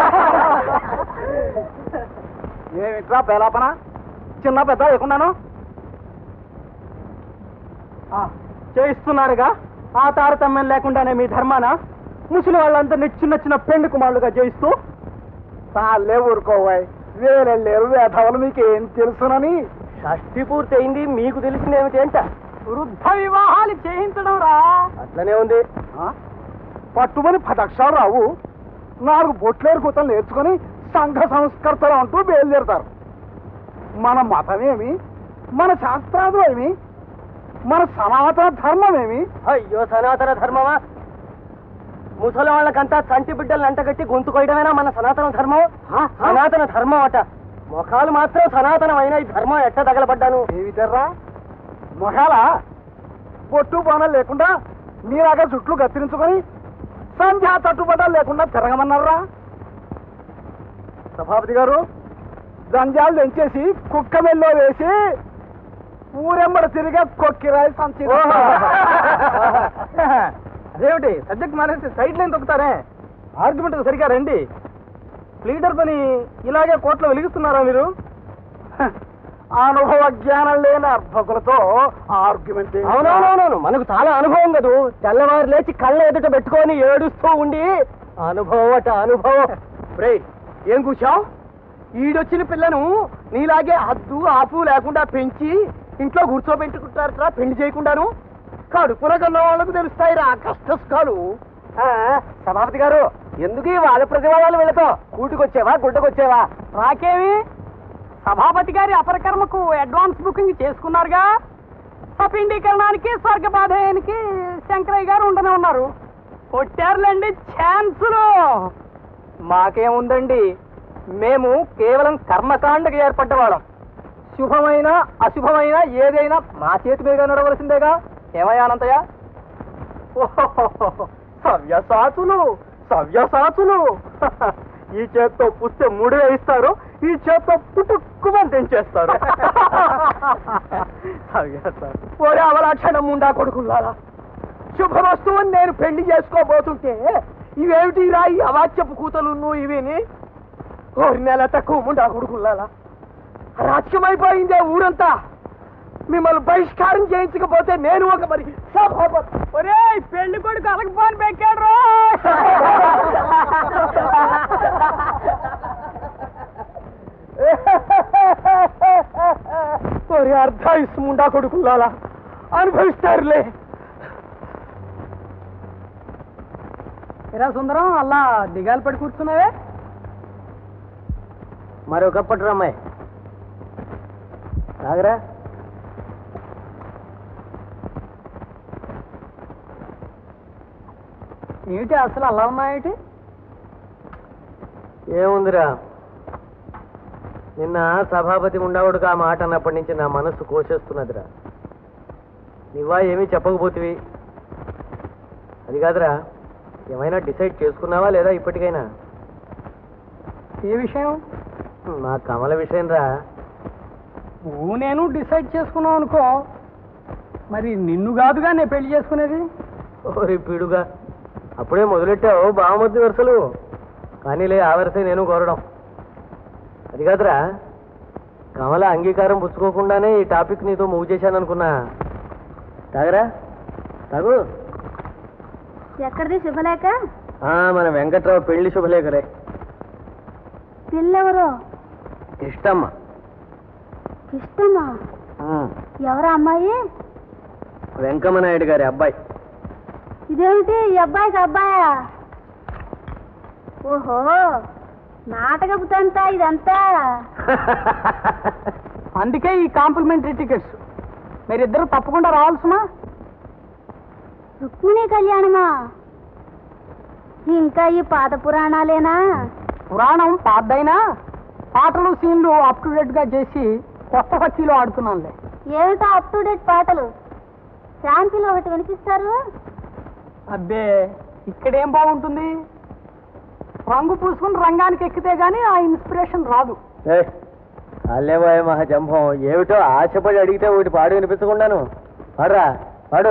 ఏమిట్రా పేలాపన చిన్న పెద్ద లేకున్నాను చేయిస్తున్నారుగా ఆ తారతమ్యం లేకుండానే మీ ధర్మాన ముసలి వాళ్ళందరినీ చిన్న చిన్న పెండు కుమారులుగా చేయిస్తూ చాలే ఊరుకోవాయి వేరెళ్ళారు వేధవలు మీకు ఏం తెలుసునని షష్ఠి పూర్తి అయింది మీకు తెలిసింది ఏమిటి అంట వృద్ధ వివాహాలు చేయించడం రా అట్లనే ఉంది ఆ? పట్టుమని పది అక్షరాలు రావు నాలుగు బొట్లేరు కూతలు నేర్చుకొని సంఘ సంస్కర్తలు అంటూ బయలుదేరతారు మన మతమేమి మన శాస్త్రాలు ఏమి మన సనాతన ధర్మం ఏమి అయ్యో సనాతన ధర్మమా ముసలి వాళ్ళకంతా చంటి బిడ్డలు అంటగట్టి గొంతు కొయ్యడమేనా మన సనాతన ధర్మం సనాతన ధర్మం అట ముఖాలు మాత్రం సనాతనమైన ఈ ధర్మం ఎట్ట తగలబడ్డాను ఏమిటర్రా మొహాల పొట్టు బాణాలు లేకుండా మీలాగా చుట్లు కత్తిరించుకొని సంధ్యా తట్టుబడాలు లేకుండా తిరగమన్నారా సభాపతి గారు జంజాలు తెంచేసి కుక్క మెల్లో వేసి ఊరెంబడి తిరిగే కొక్కిరాయి సంచి అదేమిటి సబ్జెక్ట్ మానేసి సైడ్ లైన్ తొక్కుతారే ఆర్గ్యుమెంట్ సరిగా రండి లీడర్ పని ఇలాగే కోర్టులో వెలిగిస్తున్నారా మీరు అనుభవ జ్ఞానం లేని అర్భకులతో ఆర్గ్యుమెంట్ అవునవునవును మనకు చాలా అనుభవం కదూ తెల్లవారు లేచి కళ్ళ ఎదుట పెట్టుకొని ఏడుస్తూ ఉండి అనుభవం అట అనుభవం రే ఏం కూర్చావు ఈడొచ్చిన పిల్లను నీలాగే హద్దు ఆపు లేకుండా పెంచి ఇంట్లో కూర్చోబెట్టుకుంటారట పెళ్లి చేయకుండాను కడుపున కన్న వాళ్ళకు తెలుస్తాయి రా కష్ట సుఖాలు సభాపతి గారు ఎందుకు ఈ వాళ్ళ ప్రతివాదాలు వెళతో కూటికొచ్చేవా గుడ్డకొచ్చేవా రాకేమి సభాపతి గారి అపరకర్మకు అడ్వాన్స్ బుకింగ్ చేసుకున్నారుగా సపిండీకరణానికి స్వర్గపాదయానికి శంకరయ్య గారు ఉండనే ఉన్నారు కొట్టారులేండి ఛాన్సులు మాకేముందండి మేము కేవలం కర్మకాండకి ఏర్పడ్డ వాళ్ళం శుభమైన అశుభమైన ఏదైనా మా చేతి మీద నడవలసిందేగా ఏమయ్యానంతయ్య సవ్యసాచులు సవ్యసాచులు ఈ చేత్తో పుస్తే మూడు వేయిస్తారు ఈ చేత్తో పుట్టుక్కుమని తెంచేస్తారు ఒరే అవలాక్షణ ముండా కొడుకుల్లారా శుభవస్తువుని నేను పెళ్లి చేసుకోబోతుంటే ఇవేమిటి రా ఈ అవాచ్యపు కూతలు నువ్వు ఇవిని ఓరి నెల తక్కువ ముండా కొడుకుల్లారా రాజకీయమైపోయిందే ఊరంతా మిమ్మల్ని బహిష్కారం చేయించకపోతే నేను ఒక మరి సభాపతి ఒరే పెళ్లి కొడుకు అలకపోని పెట్టాడు ఒరి అర్ధాయుస్ ముండా కొడుకుల్లాలా అనుభవిస్తారులే ఎరా సుందరం అలా దిగాలు పడి కూర్చున్నావే మరొకప్పటి రమ్మాయి నాగరా ఏమిటి అసలు అలా ఉన్నాయేటి ఏముందిరా నిన్న సభాపతి ఉండవుడుగా ఆ మాట అన్నప్పటి నుంచి నా మనస్సు కోసేస్తున్నదిరా నువ్వా ఏమీ చెప్పకపోతివి అది కాదురా ఏమైనా డిసైడ్ చేసుకున్నావా లేదా ఇప్పటికైనా ఏ విషయం మా కమల విషయం రా నువ్వు నేను డిసైడ్ చేసుకున్నావు అనుకో మరి నిన్ను కాదుగా నేను పెళ్లి చేసుకునేది ఓరి పిడుగా అప్పుడే మొదలెట్టావు బావమద్ది వరుసలు కానీలే ఆ వరుసే నేను కోరడం అది కాదురా కమల అంగీకారం పుచ్చుకోకుండానే ఈ టాపిక్ నీతో మూవ్ చేశాను అనుకున్నా తాగరా తాగు ఎక్కడిది శుభలేఖ ఆ, మన వెంకట్రావు పెళ్లి శుభలేఖరే పిల్లెవరు ఇష్టమ్మ ఇష్టమా ఎవరా అమ్మాయి వెంకమ్మ నాయుడు గారి అబ్బాయి ఇదేమిటి ఈ అబ్బాయికి అబ్బాయా ఓహో నాటకపు తంతా ఇదంతా అందుకే ఈ కాంప్లిమెంటరీ టికెట్స్ మీరిద్దరు తప్పకుండా రావాల్సిమా రుక్మిణి కళ్యాణమా ఇంకా ఈ పాత పురాణాలేనా పురాణం పాద్దైనా పాటలు సీన్లు అప్ టు డేట్ గా చేసి కొత్త పక్షిలో ఆడుతున్నానులే ఏమిటో అప్ టు డేట్ పాటలు శాంతిలో ఒకటి వినిపిస్తారు అబ్బే ఇక్కడేం బాగుంటుంది రంగు పూసుకుని రంగానికి ఎక్కితే గానీ ఆ ఇన్స్పిరేషన్ రాదు అల్లేబాయ్ మహాజంభం ఏమిటో ఆశపడి అడిగితే ఒకటి పాడు వినిపించకుండాను పాడరా పాడు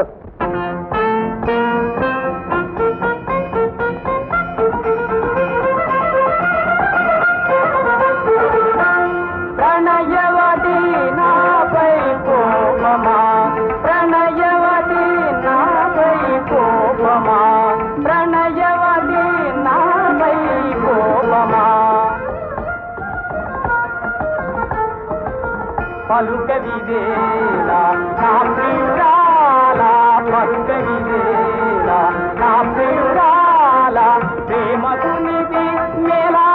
ప్రణయవతి నాపై కోపమా ప్రణయవతి నాపై కోపమా ప్రణయవతి నాపై కోపమా పలుకవిదేలా నా ప్రియురాలా పలుకవిదేలా నా ప్రియురాలా ప్రేమకు నిధి మేలా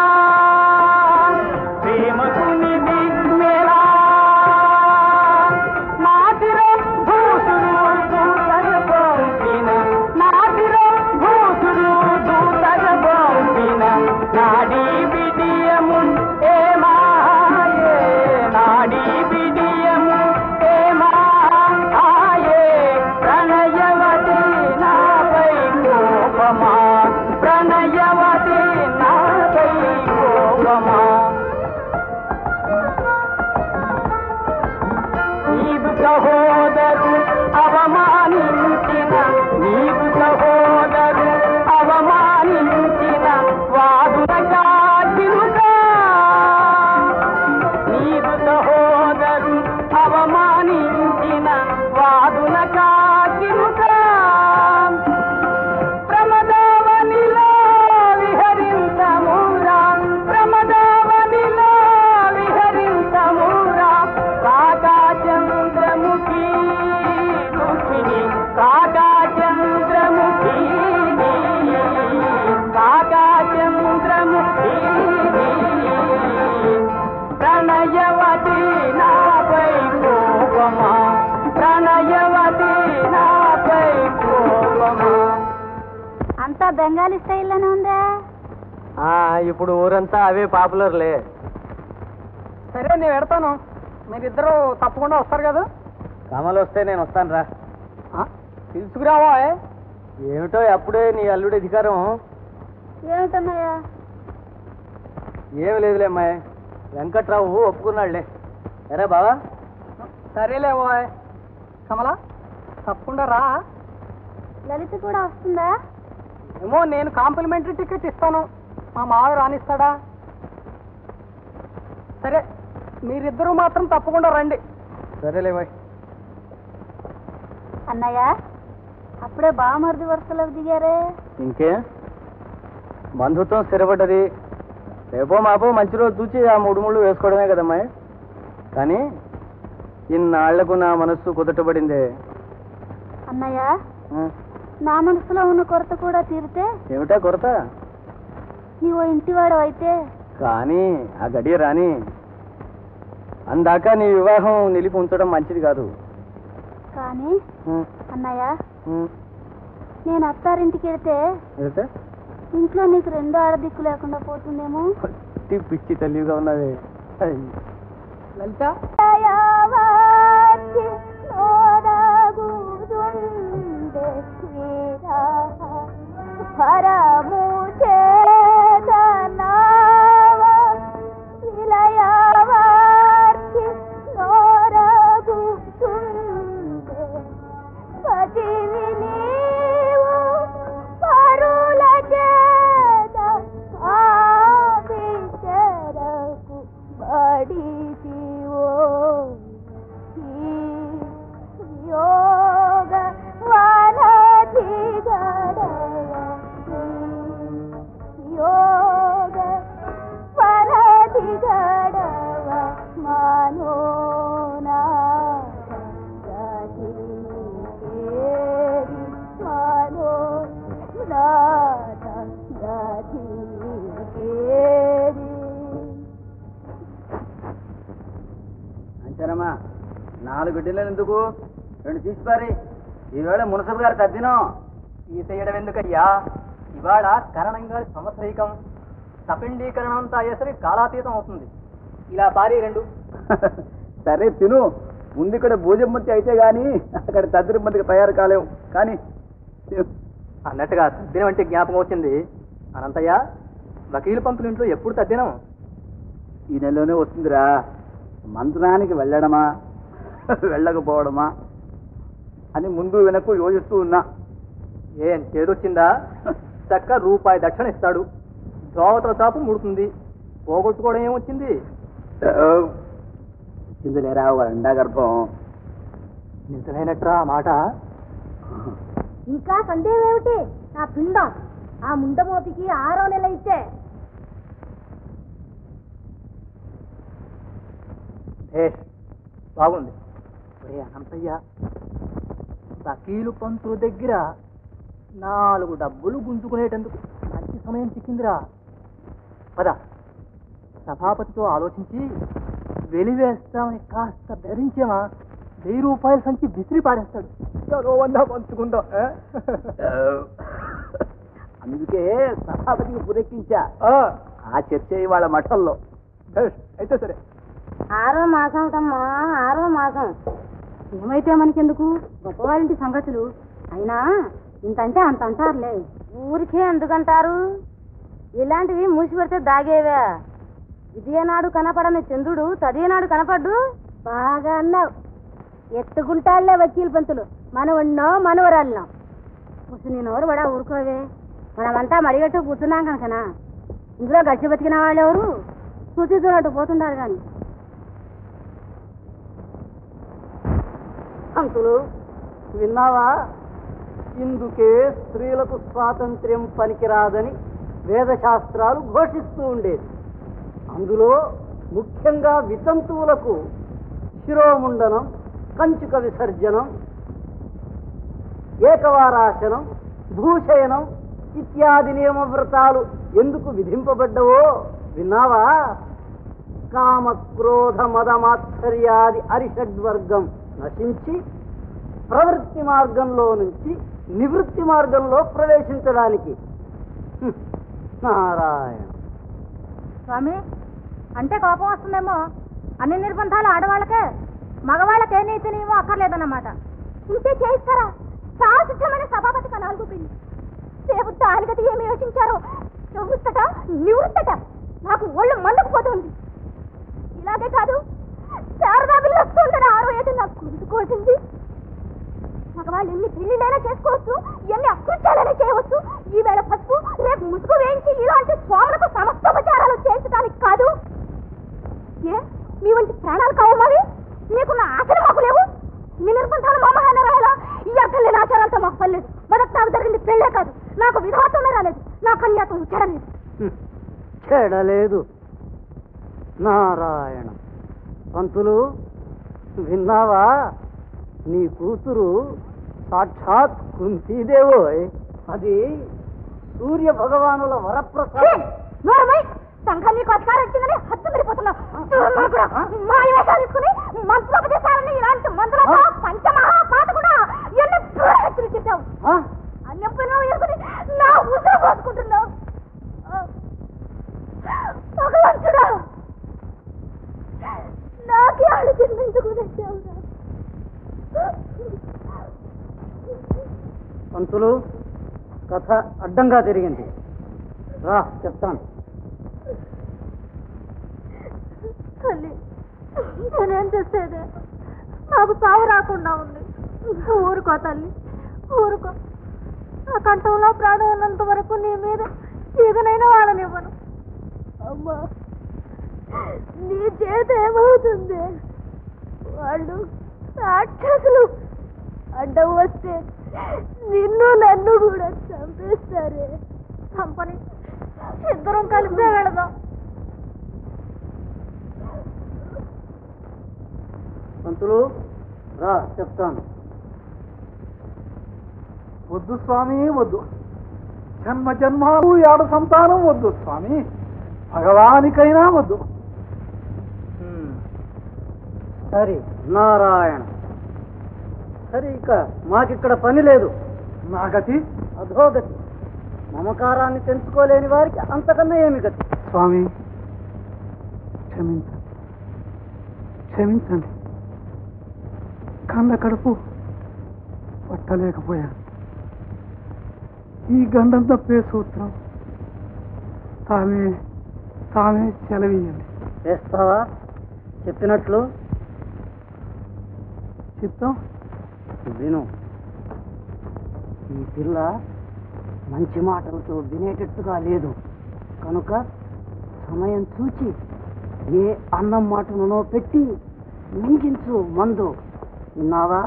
ప్రేమకు నిధి మేలా నాటిలో భూసుడు దూతర పంపిన నాటిలో భూసుడు దూతర పంపిన నాడీ బిడియము ఏమాయే నాడీ బిడియము ఏమాయే ప్రణయవతి నాపై కోపమా ప్రణయవతి నాపై కోపమా నీవు సహోదరు అవమానించిన నీవు సహోదరు అవమానించిన వాదుల కాకినుగా నీవు సహోదరు అవమానించిన వాదుల కాకినుగా ప్రమదావనిలో విహరించమురా ప్రమదావనిలో విహరించమురా కాకా చంద్రముఖి రుక్మిణి కాకా చంద్రముఖి కాకా చంద్రముఖి ప్రణయవతి నాపై కోపమా ప్రణయవతి నాపై కోపమా అంతా బెంగాలీ స్టైల్లోనే ఉందా ఆ, ఇప్పుడు ఊరంతా అవే పాపులర్లే సరే నేను పెడతాను మీరిద్దరూ తప్పకుండా వస్తారు కదా కమలు వస్తే నేను వస్తాను రా ఆ? తీసుకురావా ఏ? ఏమిటో అప్పుడే నీ అల్లుడి అధికారం ఏమిటన్నాయా ఏమి లేదులే అమ్మాయి వెంకట్రావు ఒప్పుకున్నాడులే ఎరా బావా సరేలే ఓయ్ కమలా తప్పకుండా రా లలిత కూడా వస్తుందా ఏమో నేను కాంప్లిమెంటరీ టికెట్ ఇస్తాను మా మావ రానిస్తాడా సరే మీరిద్దరూ మాత్రం తప్పకుండా రండి సరేలే బాయ్ అన్నయ్య అప్పుడే బామర్ది వరుసలోకి దిగారే ఇంకే బంధుత్వం స్థిరపడ్డది రేపో మాపో మంచి రోజు చూచి ఆ మూడు ముళ్ళు వేసుకోవడమే కదమ్మాయి కానీ ఇన్నాళ్లకు నా మనస్సు కుదటపడిందే అన్నయ్య ఉం. నా మనసులో ఉన్న కొరత కూడా తీరితే ఏమిటా కొరత నీవు ఇంటివాడు అయితే కానీ ఆ గడియ రాని అందాక నీ వివాహం నిలిపి ఉంచడం మంచిది కాదు కానీ ఉం. అన్నయ్య ఉం. నేను అత్తారింటికి వెళ్తే అయితే ఇంట్లో నీకు రెండో ఆడదిక్కు లేకుండా పోతుందేమో పిచ్చి పిచ్చి తల్లిగా ఉన్నది లలిత పరము చేతనావ విలయవార్చి నోరగుచుండే పతివి నీవు పరుల చేత ఆవిచరకు బడితివో ఈ యోగ వనధి గడవ నాలుగు ఢిల్లలు ఎందుకు రెండు తీసిపారి ఈవేళ మునసబు గారు తద్దినం తీసేయడం ఎందుకయ్యా ఇవాళ కరణంగా సంవత్సరీకం సపిండీకరణం అంతా అయ్యేసరికి కాలాతీతం అవుతుంది ఇలా పారి రెండు సరే తిను ముందు ఇక్కడ భోజమ్మతి అయితే గాని అక్కడ తద్దిరిమ్మతికి తయారు కాలేవు కానీ అన్నట్టుగా తద్దినం అంటే జ్ఞాపకం వచ్చింది అనంతయ్య వకీలు పంతులు ఇంట్లో ఎప్పుడు తద్దినం ఈ నెలలోనే వస్తుందిరా మంత్రానికి వెళ్ళడమా వెళ్ళకపోవడమా అని ముందు వెనక్కు యోచిస్తూ ఉన్నా ఏం చేదొచ్చిందా చక్క రూపాయి దక్షిణ ఇస్తాడు దోవతో చాపు ముడుతుంది పోగొట్టుకోవడం ఏమొచ్చింది చిందులేరా ఎండా గర్భం నిజమైనట్రా ఆ మాట ఇంకా సందేహం ఏమిటి నా పిండం ఆ ముండమోపికి ఆరో నెల ఇచ్చే భేష్ బాగుంది ఒరే అనంతయ్య వకీలు పంతుల దగ్గర నాలుగు డబ్బులు గుంజుకునేటందుకు మంచి సమయం చిక్కిందిరా పద సభాపతితో ఆలోచించి వెలివేస్తామని కాస్త బెదిరించామా వెయ్యి రూపాయల సంచి విసిరి పారేస్తాడు మరో వంద పంచుకుందాం ఆ? అందుకే సభాపతికి పురెక్కించా ఆ, ఆ చర్చ ఇవాళ మఠంలో భేష్ అయితే సరే ఆరో మాసం తమ్మా ఆరో మాసం ఏమైతే మనకెందుకు గొప్పవారింటి సంగతులు అయినా ఇంత అంటే అంత అంటారులే ఊరికే ఎందుకంటారు ఇలాంటివి మూసి పెడితే దాగేవే ఇదేనాడు కనపడని చంద్రుడు తదేనాడు కనపడ్డు బాగా అన్నావు ఎత్తుకుంటాళ్లే వకీల్ పంతులు మనవన్నో మనవరాళ్ళనో ముసు నేను ఎవరు పడా ఊరుకోవే మనమంతా మడిగట్టు కూర్చున్నాం కనుకనా ఇందులో గచ్చి బతికిన వాళ్ళు ఎవరు చూసి చూడట్టు పోతుండారు కానీ అంకులు విన్నావా ఇందుకే స్త్రీలకు స్వాతంత్ర్యం పనికిరాదని వేదశాస్త్రాలు ఘోషిస్తూ ఉండేది అందులో ముఖ్యంగా వితంతువులకు శిరోముండనం కంచుక విసర్జనం ఏకవారాసనం భూషయనం ఇత్యాది నియమ వ్రతాలు ఎందుకు విధింపబడ్డవో విన్నావా కామ క్రోధ మదమాత్సర్యాది అరిషడ్వర్గం నశించి ప్రవృత్తి మార్గంలో నుంచి నివృత్తి మార్గంలో ప్రవేశించడానికి హ్మ్. నారాయణ స్వామి అంటే కోపం వస్తుందేమో అన్ని నిర్బంధాలు ఆడవాళ్ళకే మగవాళ్ళకే నీతి నియమో అక్కర్లేదన్నమాట ఇంతే చేయిస్తారా చాలా సిద్ధమైన సభాపతి నాలుగు పిండి రేపు దాని గతి ఏమి యోచించారో నివృత్తట నివృత్తట నాకు ఒళ్ళు మండుకుపోతుంది ఇలాగే కాదు శారదా బిల్లు వస్తుందని ఆరో ఏడు నాకు గుంజుకోసింది మగవాళ్ళు ఎన్ని పెళ్లిళ్ళైనా చేసుకోవచ్చు ఎన్ని అకృత్యాలైనా చేయవచ్చు ఈవేళ పసుపు రేపు ముసుగు వేయించి ఇలాంటి స్వాములకు సమస్తోపచారాలు చేయించడానికి కాదు ఏ మీ వంటి ప్రాణాలు కావు మరి మీకున్న ఆశలు మాకు లేవు మీ నిర్బంధాలు మా మహానరాయలా ఈ అర్థం లేని ఆచారాలతో మాకు పర్లేదు మొదట నాకు జరిగింది పెళ్ళే కాదు నాకు విధాతమే రాలేదు నా కన్యాతం చెడలేదు హ్మ్. చెడలేదు నారాయణ పంతులు విన్నావా నీ కూతురు సాక్షాత్ కుంతీదేవోయ్ అది సూర్య భగవానుల వరప్రసాదం నోరమై సంఘం నీకు అధికారం ఇచ్చిందని హద్దు మీరిపోతున్నావు దుర్మార్గుడా, మాయ వేషాలు తీసుకుని మంత్రోపదేశాలని ఇలాంటి మందులతో పంచమహాపాత కూడా ఎన్ని హత్యలు చేశావు ఆ? అన్నప్పుడు ఎదుగుని నా ఉసురు పోసుకుంటున్నావు భగవంతుడా నాకే ఆడు జన్మించుకు తెచ్చావురా పంతులు కథ అడ్డంగా తిరిగింది రా చెప్తాను తల్లి నేనేం చేసేదే నాకు సావు రాకుండా ఉంది ఊరుకో తల్లి ఊరుకో నా కంఠంలో ప్రాణం ఉన్నంత వరకు నీ మీద ఈగనైనా వాళ్ళనివ్వను అమ్మా నీ చేత ఏమవుతుంది వాళ్ళు రాక్షసులు అడ్డం వస్తే నిన్ను నన్ను కూడా చంపేస్తారే చంపని ఇద్దరం కలిసే వెళదాం పంతులు రా చెప్తాను వద్దు స్వామి వద్దు జన్మ జన్మాలు ఏడ సంతానం వద్దు స్వామి భగవానికైనా వద్దు హరి నారాయణ సరే ఇక మాకిక్కడ పని లేదు నా గతి అధోగతి మమకారాన్ని తెలుసుకోలేని వారికి అంతకన్నా ఏమి గతి స్వామి క్షమించండి క్షమించండి కళ్ళ కడుపు పట్టలేకపోయాను ఈ గండం తప్పే సూత్రం తామే తామే సెలవీయండి చేస్తావా చెప్పినట్లు చిత్తం విను ఈ పిల్ల మంచి మాటలతో వినేటట్టుగా లేదు కనుక సమయం చూచి ఏ అన్నం మాటనునో పెట్టి మింగించు మందు విన్నావా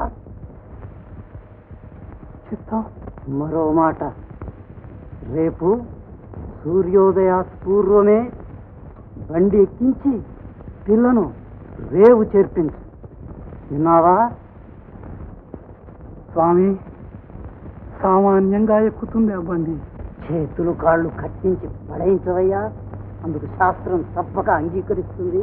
చిత్తం మరో మాట రేపు సూర్యోదయ పూర్వమే బండి ఎక్కించి పిల్లను రేవు చేర్పించు విన్నావా స్వామి సామాన్యంగా ఎక్కుతుంది ఆ బండి చేతులు కాళ్ళు కట్టించి పడయించవయ్యా అందుకు శాస్త్రం తప్పక అంగీకరిస్తుంది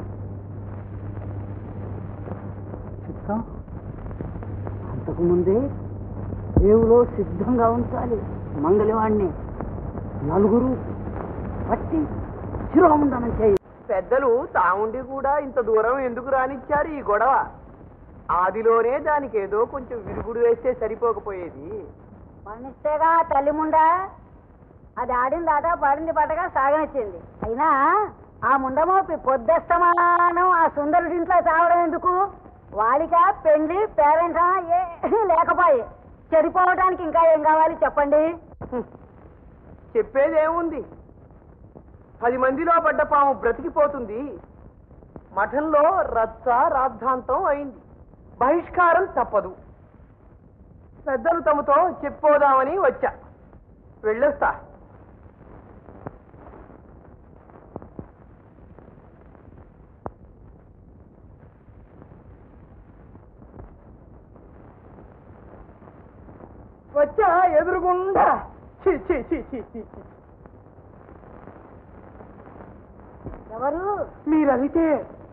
చిత్తం అంతకు ముందే రేవులో సిద్ధంగా ఉంచాలి మంగళవాణ్ణి నలుగురు పట్టి శిరోముండనం చేయి పెద్దలు తాముండి కూడా ఇంత దూరం ఎందుకు రానిచ్చారు ఈ గొడవ ఆదిలోనే దానికి ఏదో కొంచెం విరుగుడు వేస్తే సరిపోకపోయేది పనిస్తేగా తల్లి ముండా అది ఆడింది ఆట పాడింది పాటగా సాగనిచ్చింది అయినా ఆ ముండమోపి పొద్దస్తమానం ఆ సుందరుడింట్లో చావడం ఎందుకు వాడిక పెండ్లి పేరెంట్స్ ఏ లేకపోయి చెడిపోవడానికి ఇంకా ఏం కావాలి చెప్పండి చెప్పేదేముంది పది మందిలో పడ్డ పాము బ్రతికిపోతుంది మఠంలో రచ్చ రాద్ధాంతం అయింది బహిష్కారం తప్పదు పెద్దలు తమతో చెప్పోదామని వచ్చా వెళ్ళొస్తా వచ్చా ఎదురుగుండా ఛీ, ఛీ, ఛీ, ఛీ, ఛీ, ఛీ. ఎవరు మీరలితే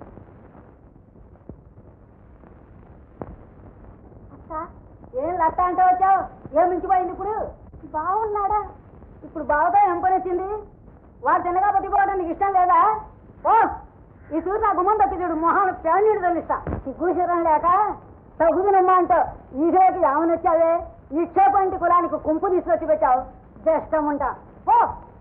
ఏం లట్ట అంటే వచ్చావు ఏం మించిపోయింది ఇప్పుడు బాగున్నాడా ఇప్పుడు బావతో ఏం పని వచ్చింది వాడు తిన్నగా పట్టిపోవడం నీకు ఇష్టం లేదా ఓ ఈ సూర్యు నా గుమ్మం తప్పిదుడు మొహం ప్యానీడు తల్లిస్తా సిగ్గుశరం లేక తగుదునమ్మా అంటావు ఈగలోకి యామనొచ్చావే నిక్షేపంటి కులానికి కుంపు తీసుకొచ్చి పెట్టావు జష్టం ఉంటా ఓ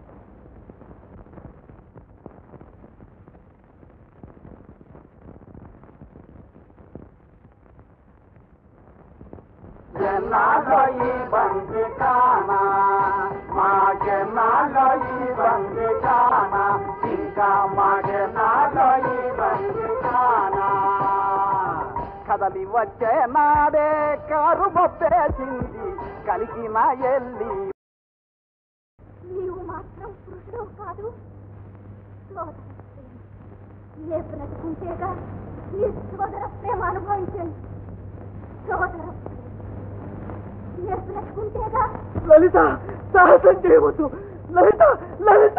జనాలో ఈ బంది కానా మా జనాలో ఈ బంది కానా ఇంకా మా జనాలో ఈ బంది కానా కదలి వచ్చే నాడే కారు బొబ్బేసింది కలిగిన ఎల్లి నీవు మాత్రం పురుషుడు కాదు సోదర ప్రేమ. ఏ బ్రతుకుంటేగా ఈ సోదర ప్రేమ అనుభవించండి సోదర ప్రేమ. ఏ బ్రతుకుంటేగా లలిత సాహసం చేయవద్దు లలిత లలిత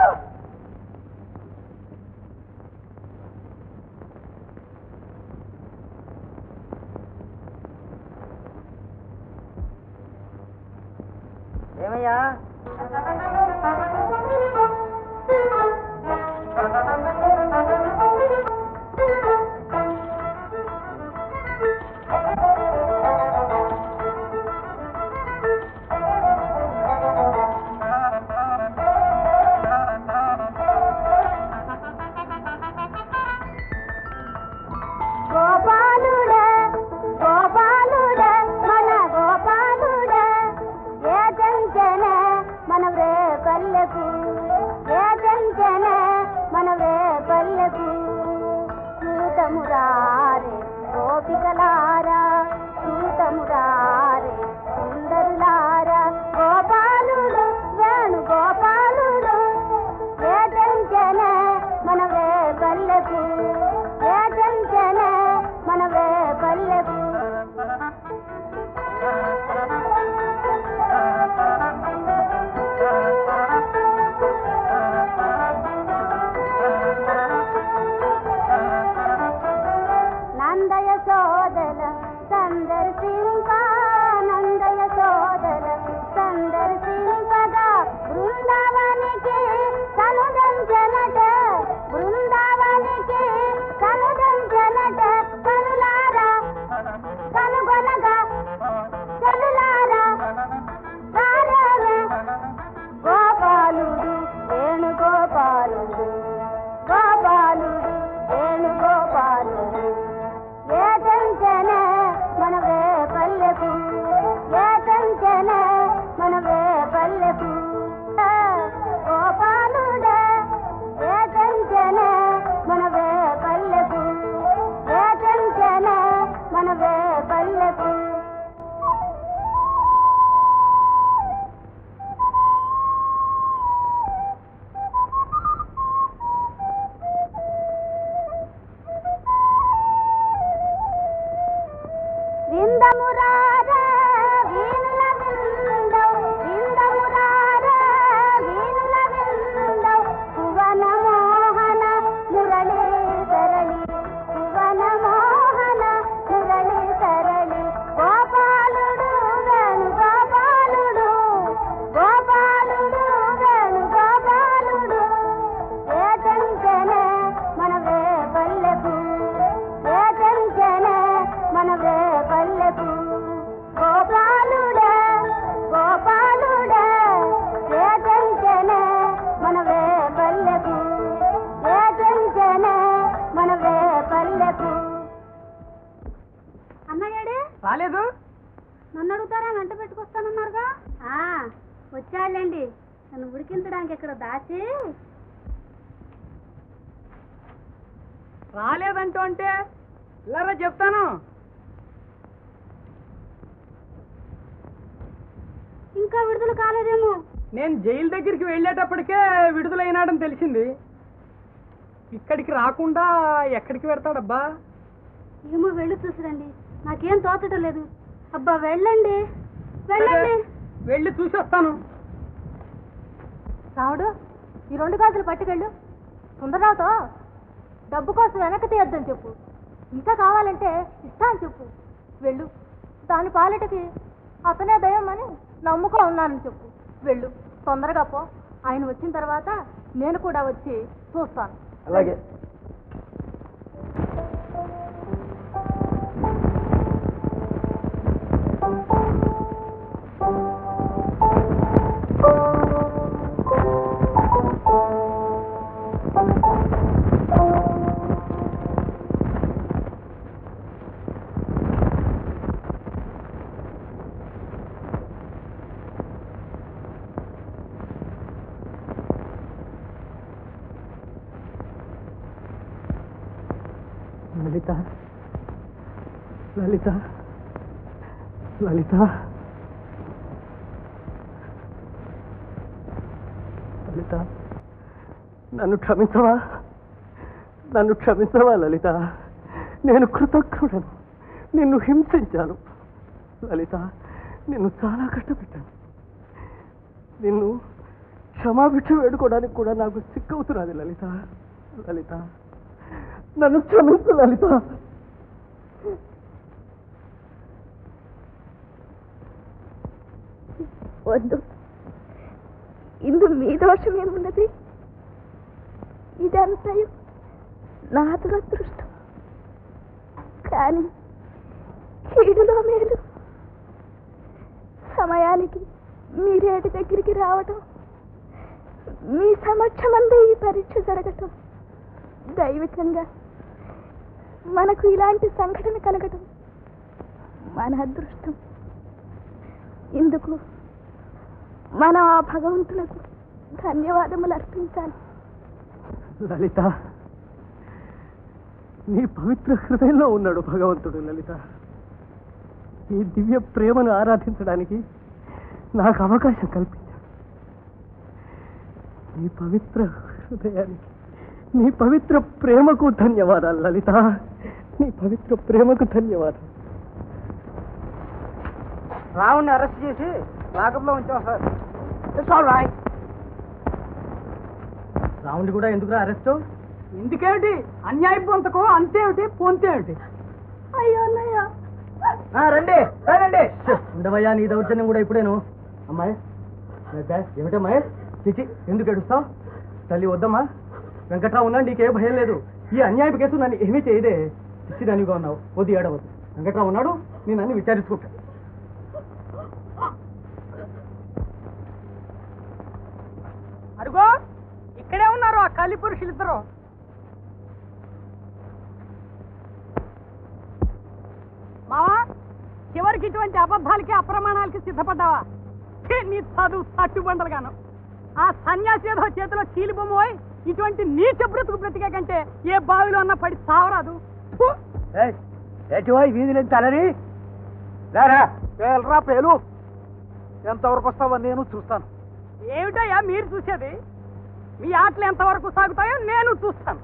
ఏమయ్యా ఆ రాలేదు నన్ను అడుగుతారా వెంట పెట్టుకొస్తానన్నారుగా ఆ, వచ్చాళ్ళండి నన్ను ఉడికించడానికి ఇక్కడ దాచి రాలేదంటూ అంటే ఇలారా చెప్తాను ఇంకా విడుదల కాలేదేమో నేను జైలు దగ్గరికి వెళ్ళేటప్పటికే విడుదలైనాడని తెలిసింది ఇక్కడికి రాకుండా ఎక్కడికి పెడతాడబ్బా ఏమో వెళ్ళి చూసిరండి నాకేం తోచటం లేదు అబ్బా వెళ్ళండి వెళ్ళండి వెళ్ళి చూసి వస్తాను రావుడు ఈ రెండు గాజులు పట్టుకెళ్ళు సుందరరావుతో డబ్బు కోసం వెనక్కి తీయొద్దని చెప్పు ఇంకా కావాలంటే ఇస్తా అని చెప్పు వెళ్ళు దాని పాలిటకి అతనే దయం అని నమ్ముకో ఉన్నానని చెప్పు వెళ్ళు తొందరగా పో ఆయన వచ్చిన తర్వాత నేను కూడా వచ్చి చూస్తాను అలాగే లలిత లలిత లలిత లలిత నన్ను క్షమించవా నన్ను క్షమించవా లలిత నేను కృతజ్ఞుడను నిన్ను హింసించాను లలిత నిన్ను చాలా కష్టపెట్టాను నిన్ను క్షమాభిక్ష వేడుకోవడానికి కూడా నాకు సిక్కవుతున్నది లలిత లలిత నన్ను క్షమించు లలిత వద్దు ఇందు మీ దోషం ఏమున్నది ఇదంతా నా దురదృష్టం కానీ కీడులో మేలు సమయానికి మీరేటి దగ్గరికి రావటం మీ సమక్షమందే ఈ పరీక్ష జరగటం దైవికంగా మనకు ఇలాంటి సంఘటన కలగటం మన అదృష్టం ఇందుకు మనం ఆ భగవంతులకు ధన్యవాదములు అర్పించాలి లలిత నీ పవిత్ర హృదయంలో ఉన్నాడు భగవంతుడు లలిత నీ దివ్య ప్రేమను ఆరాధించడానికి నాకు అవకాశం కల్పించాడు నీ పవిత్ర హృదయానికి నీ పవిత్ర ప్రేమకు ధన్యవాదాలు లలిత నీ పవిత్ర ప్రేమకు ధన్యవాదాలు రావుణ్ణి అరెస్ట్ చేసి లాకప్లో ఉంచాం సార్ ఇట్స్ ఆల్ రైట్ రావుండి కూడా ఎందుకు అరెస్ట్ ఎందుకేమిటి అన్యాయ పొంతకు అంతేమిటి పొంతేమిటి అయ్యో అన్నయ్య రండి రండి ఉండవయ్యా నీ దౌర్జన్యం కూడా ఇప్పుడేను అమ్మాయి లలిత, ఏమిటమ్మాయి చిచి ఎందుకు ఏడుస్తావు తల్లి వద్దమ్మా వెంకట్రావు ఉన్నా నీకే భయం లేదు ఈ అన్యాయపు కేసు నన్ను ఏమీ చేయదే పిచ్చిదానిగా ఉన్నావు వద్దు ఏడవద్దు వెంకట్రావు ఉన్నాడు నేను అన్ని విచారించుకుంటా అరుగో ఇక్కడే ఉన్నారు ఆ కలి పురుషులిద్దరు మావా చివరికి ఇటువంటి అబద్ధాలకి అప్రమాణాలకి సిద్ధపడ్డావా ఛీ, నీ చదువు తట్టుబండలుగాను ఆ సన్యాసి ఏదో చేతిలో కీలి బొమ్మ పోయి ఇటువంటి నీచ బ్రతుకు బ్రతికే కంటే ఏ బావిలో అన్న పడి సావరాదు ఫు! వీధి నుంచి తలని రారా పేలరా పేలు ఎంతవరకు వస్తావో నేను చూస్తాను ఏమిటయ్యా మీరు చూసేది మీ ఆటలు ఎంతవరకు సాగుతాయో నేను చూస్తాను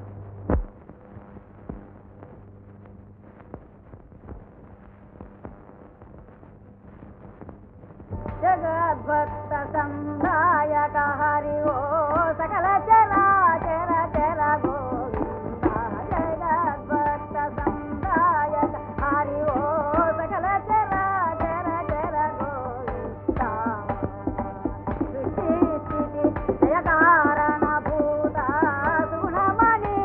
జగద్భక్త సందాయక హరి ఓ సకల చరాచర చర గోవింద జగద్భక్త సందాయక హరి ఓ సకల చరాచర చర గోవింద సృష్టి స్థితి లయ కారణ భూత సుగుణమణి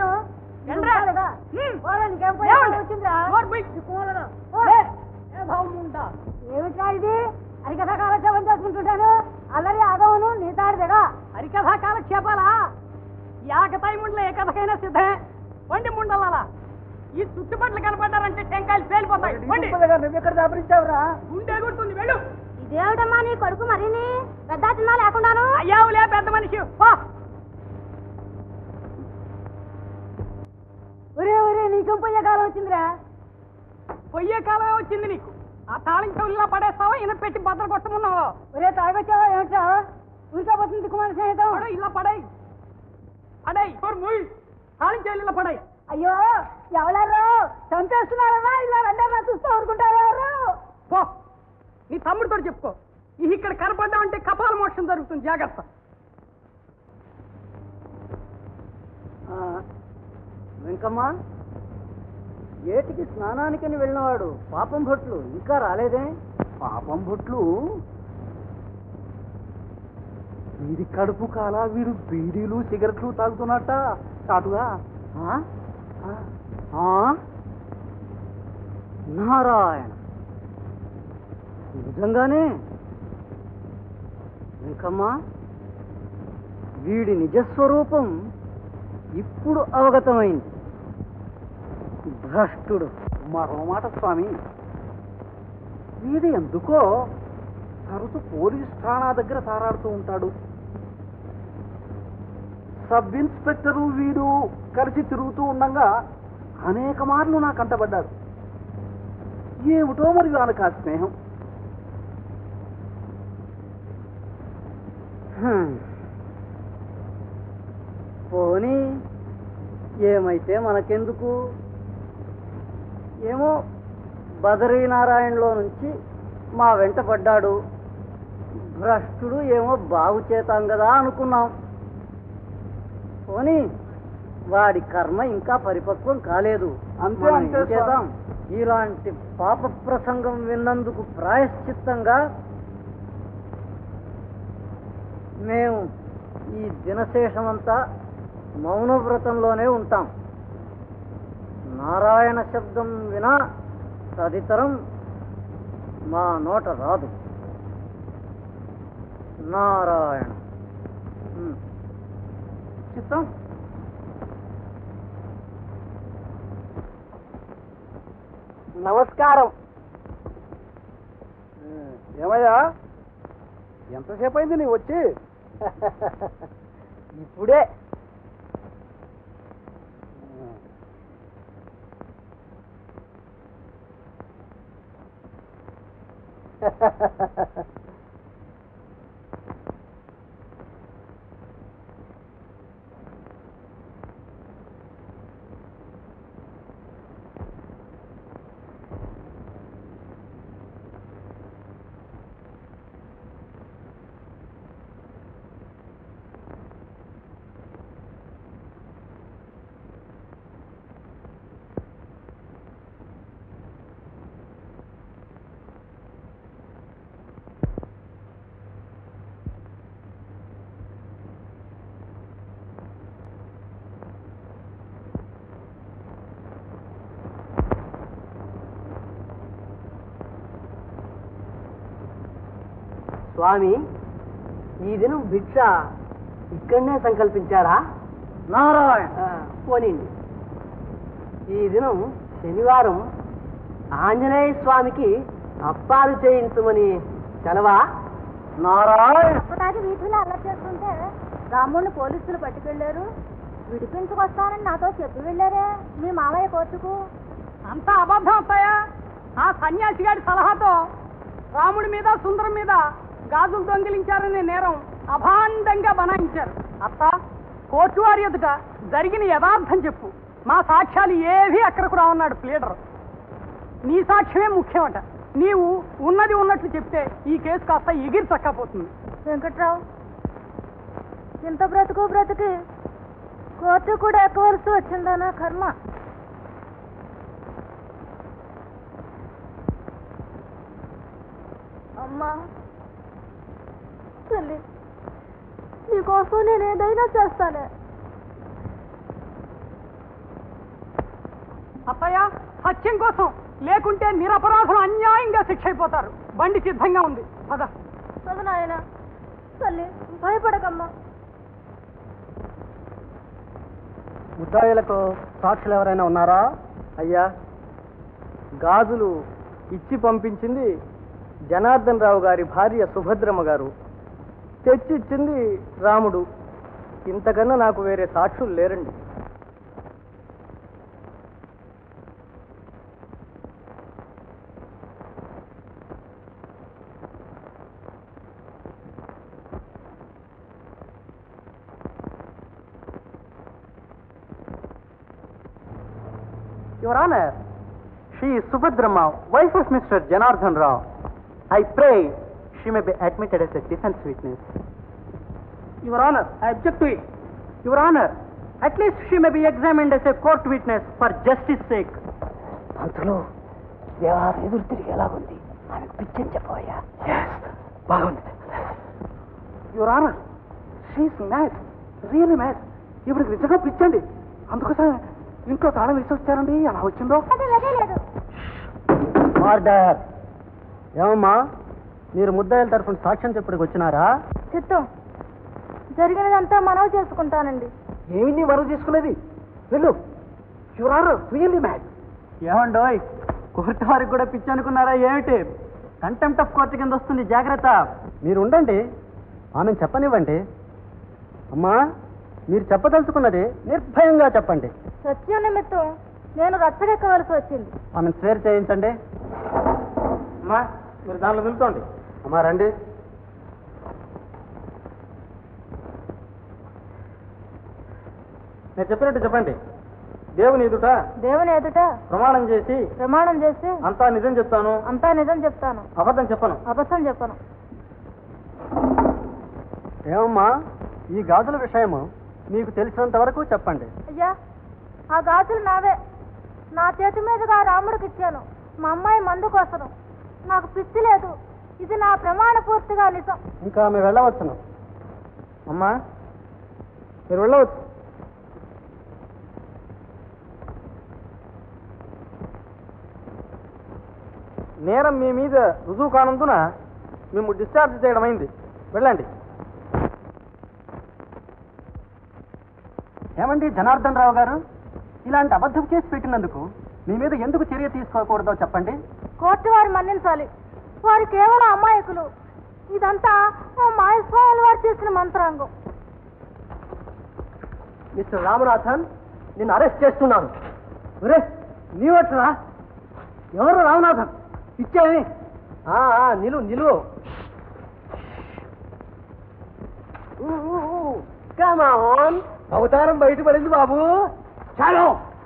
నేను ఏంట్రా? నువ్వు హ్మ్. పోలే, నీకేం పోయే ఏమండి? కాలం వచ్చిందిరా నోరు మూయ్. ఈ కూలరు. లే, ఏ భావముండా? ఏమిట్రా ఇది అరికథ కాలక్షేపం చేసుకుంటుంటాను అల్లరి ఆగవను నీ తాడిదిగా హరికథా కాలక్షేపాలా యాకతాయి ముండ్ల ఏ కథకైనా సిద్ధమే వండి ముండలాలా ఈ చుట్టుపట్ల కనపడ్డారంటే టెంకాయలు పేలిపోతాయి వండి నువ్వు ఎక్కడ దాపరించావురా గుండె గుర్తుంది వెళ్ళు ఇదేమిటమ్మా నీ కొడుకు మరిని పెద్ద చిన్న లేకుండాను అయ్యావులే పెద్ద మనిషి పో ఒరే ఒరే నీకేం పోయే కాలం వచ్చిందిరా పొయ్యే కాలమే వచ్చింది నీకు ఆ తాళం చెవుల్లో పడేస్తావా ఈయన పెట్టి బద్దలు కొట్టమున్నావు ఒరే తాగొచ్చావా ఏమిట్రా ఉరికపోతుంది కుమార స్నేహితం పడు ఇలా పడై పడై ముయ్ తాళం చెవుల్లో పడై అయ్యో ఎవడారు చంపేస్తున్నారా ఇలా రెండన్నా చూస్తూ ఊరుకుంటారు ఎవరు పో నీ తమ్ముడితో చెప్పుకో ఈ ఇక్కడ కనపడ్డావంటే కపాల మోక్షం జరుగుతుంది జాగ్రత్త వెంకమ్మ ఏటికి స్నానానికని వెళ్ళినవాడు పాపం భట్లు ఇంకా రాలేదే పాపం బొట్లు వీడి కడుపు కాల వీడు బీడీలు సిగరెట్లు తాగుతున్నట్ట చాటుగా ఆ? ఆ? నారాయణ నిజంగానే వెంకమ్మ వీడి నిజస్వరూపం ఇప్పుడు అవగతమైంది భ్రష్టుడు మరో మాట స్వామి వీడు ఎందుకో తరచు పోలీస్ ఠాణా దగ్గర తారాడుతూ ఉంటాడు సబ్ ఇన్స్పెక్టరు వీడు కలిసి తిరుగుతూ ఉండగా అనేక మార్లు నాకు అంటబడ్డాడు ఏమిటో మరి వాళ్ళకి ఆ స్నేహం హ్మ్. పోనీ ఏమైతే మనకెందుకు ఏమో బదరీనారాయణలో నుంచి మా వెంట పడ్డాడు భ్రష్టుడు ఏమో బాగు చేతాం కదా అనుకున్నాం పోనీ వాడి కర్మ ఇంకా పరిపక్వం కాలేదు అంతే, మనం అంతే ఏం చేద్దాం ఇలాంటి పాప ప్రసంగం విన్నందుకు ప్రాయశ్చిత్తంగా మేము ఈ దినశేషమంతా మౌనవ్రతంలోనే ఉంటాం నారాయణ శబ్దం వినా తదితరం మా నోట రాదు నారాయణ ఉమ్. చిత్తం నమస్కారం ఏమయ్యా ఎంతసేపు అయింది నీ వచ్చి ఇప్పుడే స్వామి ఈ దినం భిక్ష ఇక్కడనే సంకల్పించారా నారాయణ పోనండి ఈ దినం శనివారం ఆంజనేయ స్వామికి అప్పాలు చేయించమని సెలవా నారాయణ అప్పటాకి వీధులు అల్లరి చేస్తుంటే రాముడిని పోలీసులు పట్టుకెళ్లారు విడిపించుకొస్తానని నాతో చెప్పి వెళ్ళారే మీ మావయ్య కోర్టుకు అంతా అబద్ధం వస్తాయా ఆ సన్యాసి గారి సలహాతో రాముడి మీద సుందరం మీద గాజులు దొంగిలించారనే నేరం అభాండంగా బనాయించారు అత్త కోర్టు వారి ఎదుట జరిగిన యథార్థం చెప్పు మా సాక్ష్యాలు ఏవీ అక్కడకు రావన్నాడు ప్లీడర్ నీ సాక్ష్యమే ముఖ్యమట నీవు ఉన్నది ఉన్నట్లు చెప్తే ఈ కేసు కాస్త ఎగిరి చక్కపోతుంది వెంకట్రావు ఇంత బ్రతుకు బ్రతికి కోర్టు కూడా ఎక్కవలసి వచ్చిందా నా కర్మ అమ్మా తల్లి నీకోసం నేను ఏదైనా చేస్తానే అత్తయ్య సత్యం కోసం లేకుంటే నిరపరాధులు అన్యాయంగా శిక్ష అయిపోతారు బండి సిద్ధంగా ఉంది పద పద నాయన తల్లి భయపడకమ్మా ముద్దాయిలకు సాక్షులు ఎవరైనా ఉన్నారా అయ్యా గాజులు ఇచ్చి పంపించింది జనార్దన్ రావు గారి భార్య సుభద్రమ్మ గారు తెచ్చిచ్చింది రాముడు ఇంతకన్నా నాకు వేరే సాక్షులు లేరండి Your Honor, she is Subhadrama, wife of Mr. Janardhan Rao. I pray she may be admitted as a defense witness. Your Honor, I object to it. Your Honor, at least she may be examined as a court witness for justice sake. పంతులు వ్యవహారం ఎదురు తిరిగి ఎలాగుంది ఆమెకు పిచ్చని చెప్పబోయా బాగుంది your honour she's mad really mad ఇప్పుడు నిజంగా పిచ్చండి అందుకోసం ఇంట్లో తాళం వేసి వచ్చారండి అలా వచ్చిందో ఆర్డర్ ఏమమ్మా మీరు ముద్దాయిల తరఫున సాక్ష్యం చెప్పుడికి వచ్చినారా చిత్తం జరిగినదంతా మనవి చేసుకుంటానండి ఏమిటి మరుగు చేసుకునేది వెళ్ళు యువర్ ఆనర్ రియల్లీ మ్యాడ్ ఏమండోయ్ కోర్టు వారికి కూడా పిచ్చి అనుకున్నారా ఏమిటి కంటెంప్ట్ ఆఫ్ కోర్టు కింద వస్తుంది జాగ్రత్త మీరు ఉండండి ఆమెను చెప్పనివ్వండి అమ్మా మీరు చెప్పదలుచుకున్నది నిర్భయంగా చెప్పండి సత్యం నిమిత్తం నేను రచ్చగెక్కవలసి వచ్చింది ఆమెను స్వేర్ చేయించండి అమ్మా మీరు దానిలో నిలుచోండి అమ్మా రండి నేను చెప్పినట్టు చెప్పండి దేవుని ఎదుట దేవుని ఎదుట ప్రమాణం చేసి ప్రమాణం చేసి అంతా నిజం చెప్తాను అంతా నిజం చెప్తాను అబద్ధం చెప్పను అబద్ధం చెప్పను ఏమమ్మా ఈ గాజుల విషయము మీకు తెలిసినంత వరకు చెప్పండి అయ్యా ఆ గాజులు నావే నా చేతి మీదుగా రాముడికి ఇచ్చాను మా అమ్మాయి మందు కోసను నాకు పిచ్చి లేదు ఇది నా ప్రమాణ పూర్తిగా నిజం ఇంకా ఆమె వెళ్ళవచ్చును అమ్మా మీరు వెళ్ళవచ్చు నేరం మీ మీద రుజువు కానందున మేము డిశ్చార్జ్ చేయడం అయింది వెళ్ళండి ఏమండి జనార్దన్ రావు గారు ఇలాంటి అబద్ధం కేసు పెట్టినందుకు మీ మీద ఎందుకు చర్య తీసుకోకూడదో చెప్పండి కోర్టు వారు మన్నించాలి వారు కేవలం అమాయకులు ఇదంతా ఆ మాయస్వాముల వారు చేసిన మంత్రాంగం మిస్టర్ రామనాథన్ నేను అరెస్ట్ చేస్తున్నాను ఒరే నీవట్రా ఎవరు రామనాథన్ ఇచ్చావి నిలు నిలు కమాన్ అవతారం బయటపడింది బాబు చాలు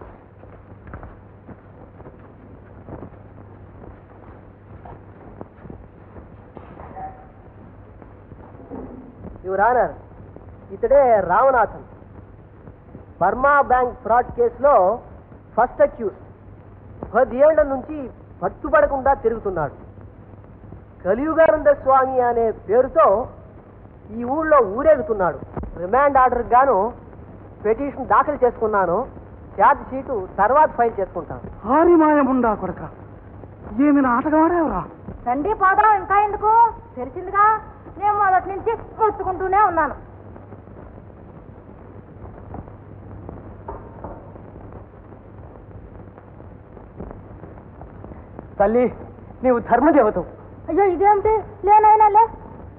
యువర్ ఆనర్ ఇతడే రామనాథన్ బర్మా బ్యాంక్ ఫ్రాడ్ కేసులో ఫస్ట్ అక్యూస్ పదేళ్ల నుంచి పట్టుబడకుండా తిరుగుతున్నాడు కలియుగానంద స్వామి అనే పేరుతో ఈ ఊళ్ళో ఊరేగుతున్నాడు రిమాండ్ ఆర్డర్ గాను పిటిషన్ దాఖలు చేసుకున్నాను ఛార్జ్ షీటు తర్వాత ఫైల్ చేసుకుంటాను హారిమాయముండా కొడక ఏమి నాటకమాడేవరా రండి పోదాం ఇంకా ఎందుకు తెలిసిందిగా నేను మొదటి నుంచి మొత్తుకుంటూనే ఉన్నాను తల్లి నీవు ధర్మదేవతవు అయ్యో ఇదేమిటి లేనైనా లే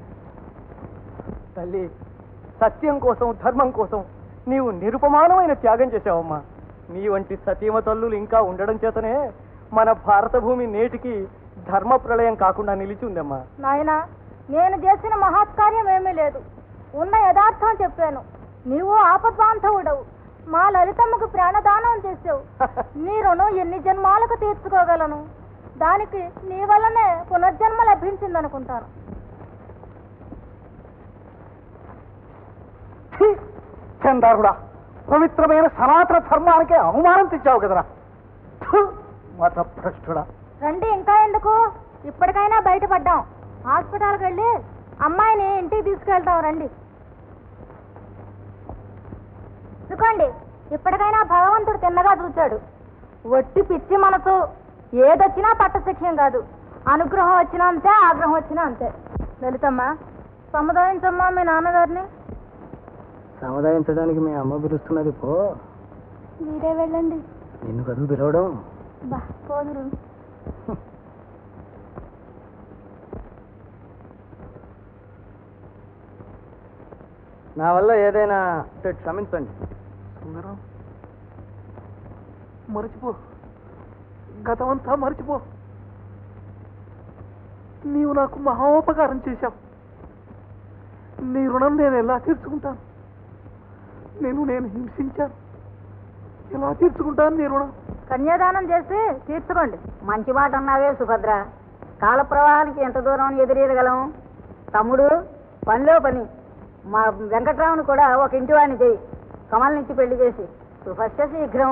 తల్లి సత్యం కోసం ధర్మం కోసం నీవు నిరుపమానమైన త్యాగం చేశావమ్మా నీ వంటి సతీమ తల్లులు ఇంకా ఉండడం చేతనే మన భారత భూమి నేటికి ధర్మ ప్రళయం కాకుండా నిలిచి ఉందమ్మా నాయనా నేను చేసిన మహత్కార్యం ఏమీ లేదు ఉన్న యథార్థం చెప్పాను నీవు ఆపద్బాంధవుడవు మా లలితమ్మకు ప్రాణదానం చేసావు నీ రుణం ఎన్ని జన్మాలకు తీర్చుకోగలను దానికి నీ వల్లనే పునర్జన్మ లభించిందనుకుంటాను ఛీ! చండారుడా పవిత్రమైన సనాతన ధర్మానికే అవమానం తెచ్చావు కదరా థు! మత భ్రష్టుడా రండి ఇంకా ఎందుకు ఇప్పటికైనా బయటపడ్డాం హాస్పిటల్కి వెళ్ళి అమ్మాయిని ఇంటికి తీసుకెళ్తాం రండి ఇదిగోండి ఇప్పటికైనా భగవంతుడు తిన్నగా చూచాడు ఒట్టి పిచ్చి మనసు ఏదొచ్చినా పట్టశిక్షం కాదు అనుగ్రహం వచ్చినా అంతే ఆగ్రహం వచ్చినా అంతే లలితమ్మ సముదాయించమ్మా మీ నాన్నగారిని సముదాయించడానికి మీ అమ్మ పిలుస్తున్నది పో మీరే వెళ్ళండి నిన్ను కదువు పిలవడం బా పోదురు నా వల్ల ఏదైనా ఉంటే క్షమించండి సుందరం మర్చిపో గతమంతా మర్చిపో నీవు నాకు మహోపకారం చేశావు నీ రుణం నేను ఎలా తీర్చుకుంటాను నేను నేను హింసించాను ఎలా తీర్చుకుంటాను నీ రుణం కన్యాదానం చేసి తీర్చుకోండి మంచి మాట అన్నావే సుభద్ర కాల ప్రవాహానికి ఎంత దూరం ఎదురీదగలం తమ్ముడు పనిలో పని మా వెంకట్రావుని కూడా ఒక ఇంటి వాడిని చేయి కమల్ నుంచి పెళ్లి చేసి సుభస్య శీఘ్రం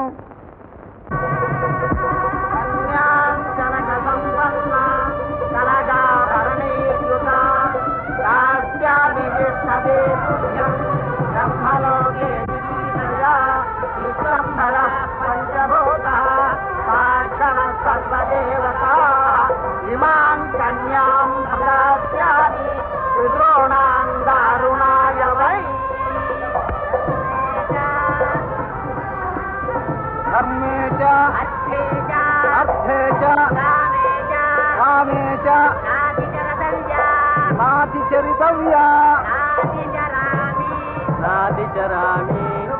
ఇమాం కన్యాం దాస్యామి రుద్రోణాం దారుణాయ వై ధర్మే చ అర్థే చ కామే చ నాతి చరితవ్యా నాది చరామి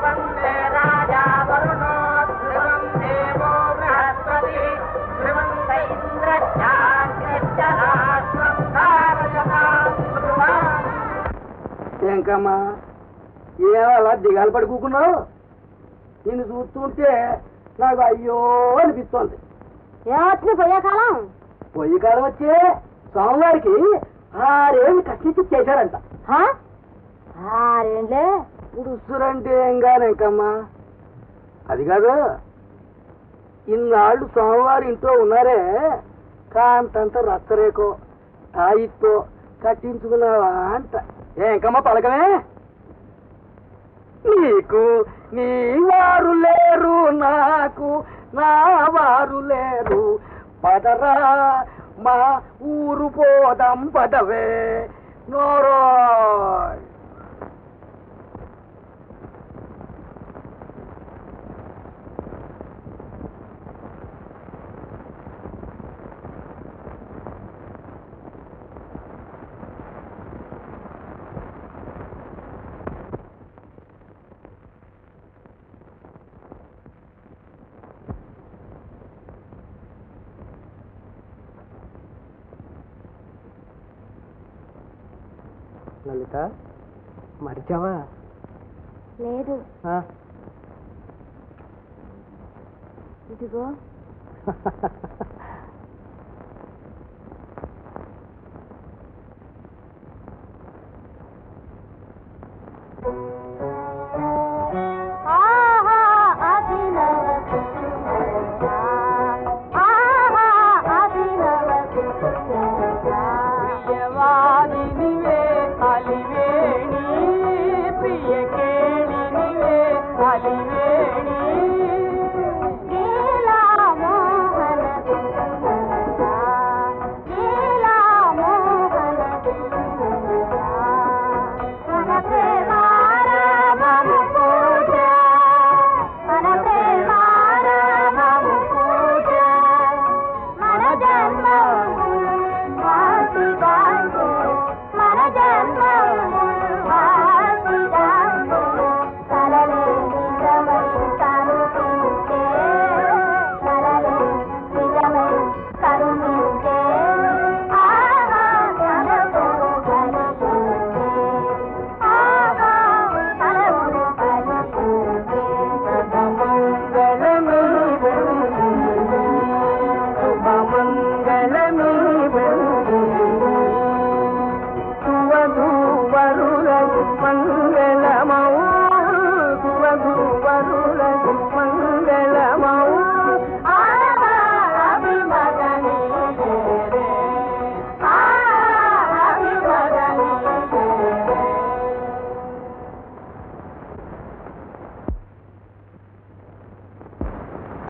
ఏంకమ్మా ఏమలా దిగాలు పడి కూకున్నావు నిన్ను చూస్తుంటే నాకు అయ్యో అనిపిస్తోంది ఏమొచ్చింది పోయే కాలం పొయ్యి కాలం వచ్చే స్వామివారికి ఆరేళ్ళు కట్టించి చేశారంట ఆరేండ్లే ఉడుస్తురంటే ఏం కానెంకమ్మా అది కాదు ఇన్నాళ్ళు స్వామివారి ఇంట్లో ఉన్నారే కాంతంత రచ్చరేకో తాయిత్తో కట్టించుకున్నావా అంట ఏంకమ్మా పలకమే నీకు నీ వారు లేరు నాకు నా వారు లేరు పదరా మా ఊరు పోదాం పదవే నోరోయ్ లలిత మరిచావా లేదు ఆ? ఇదిగో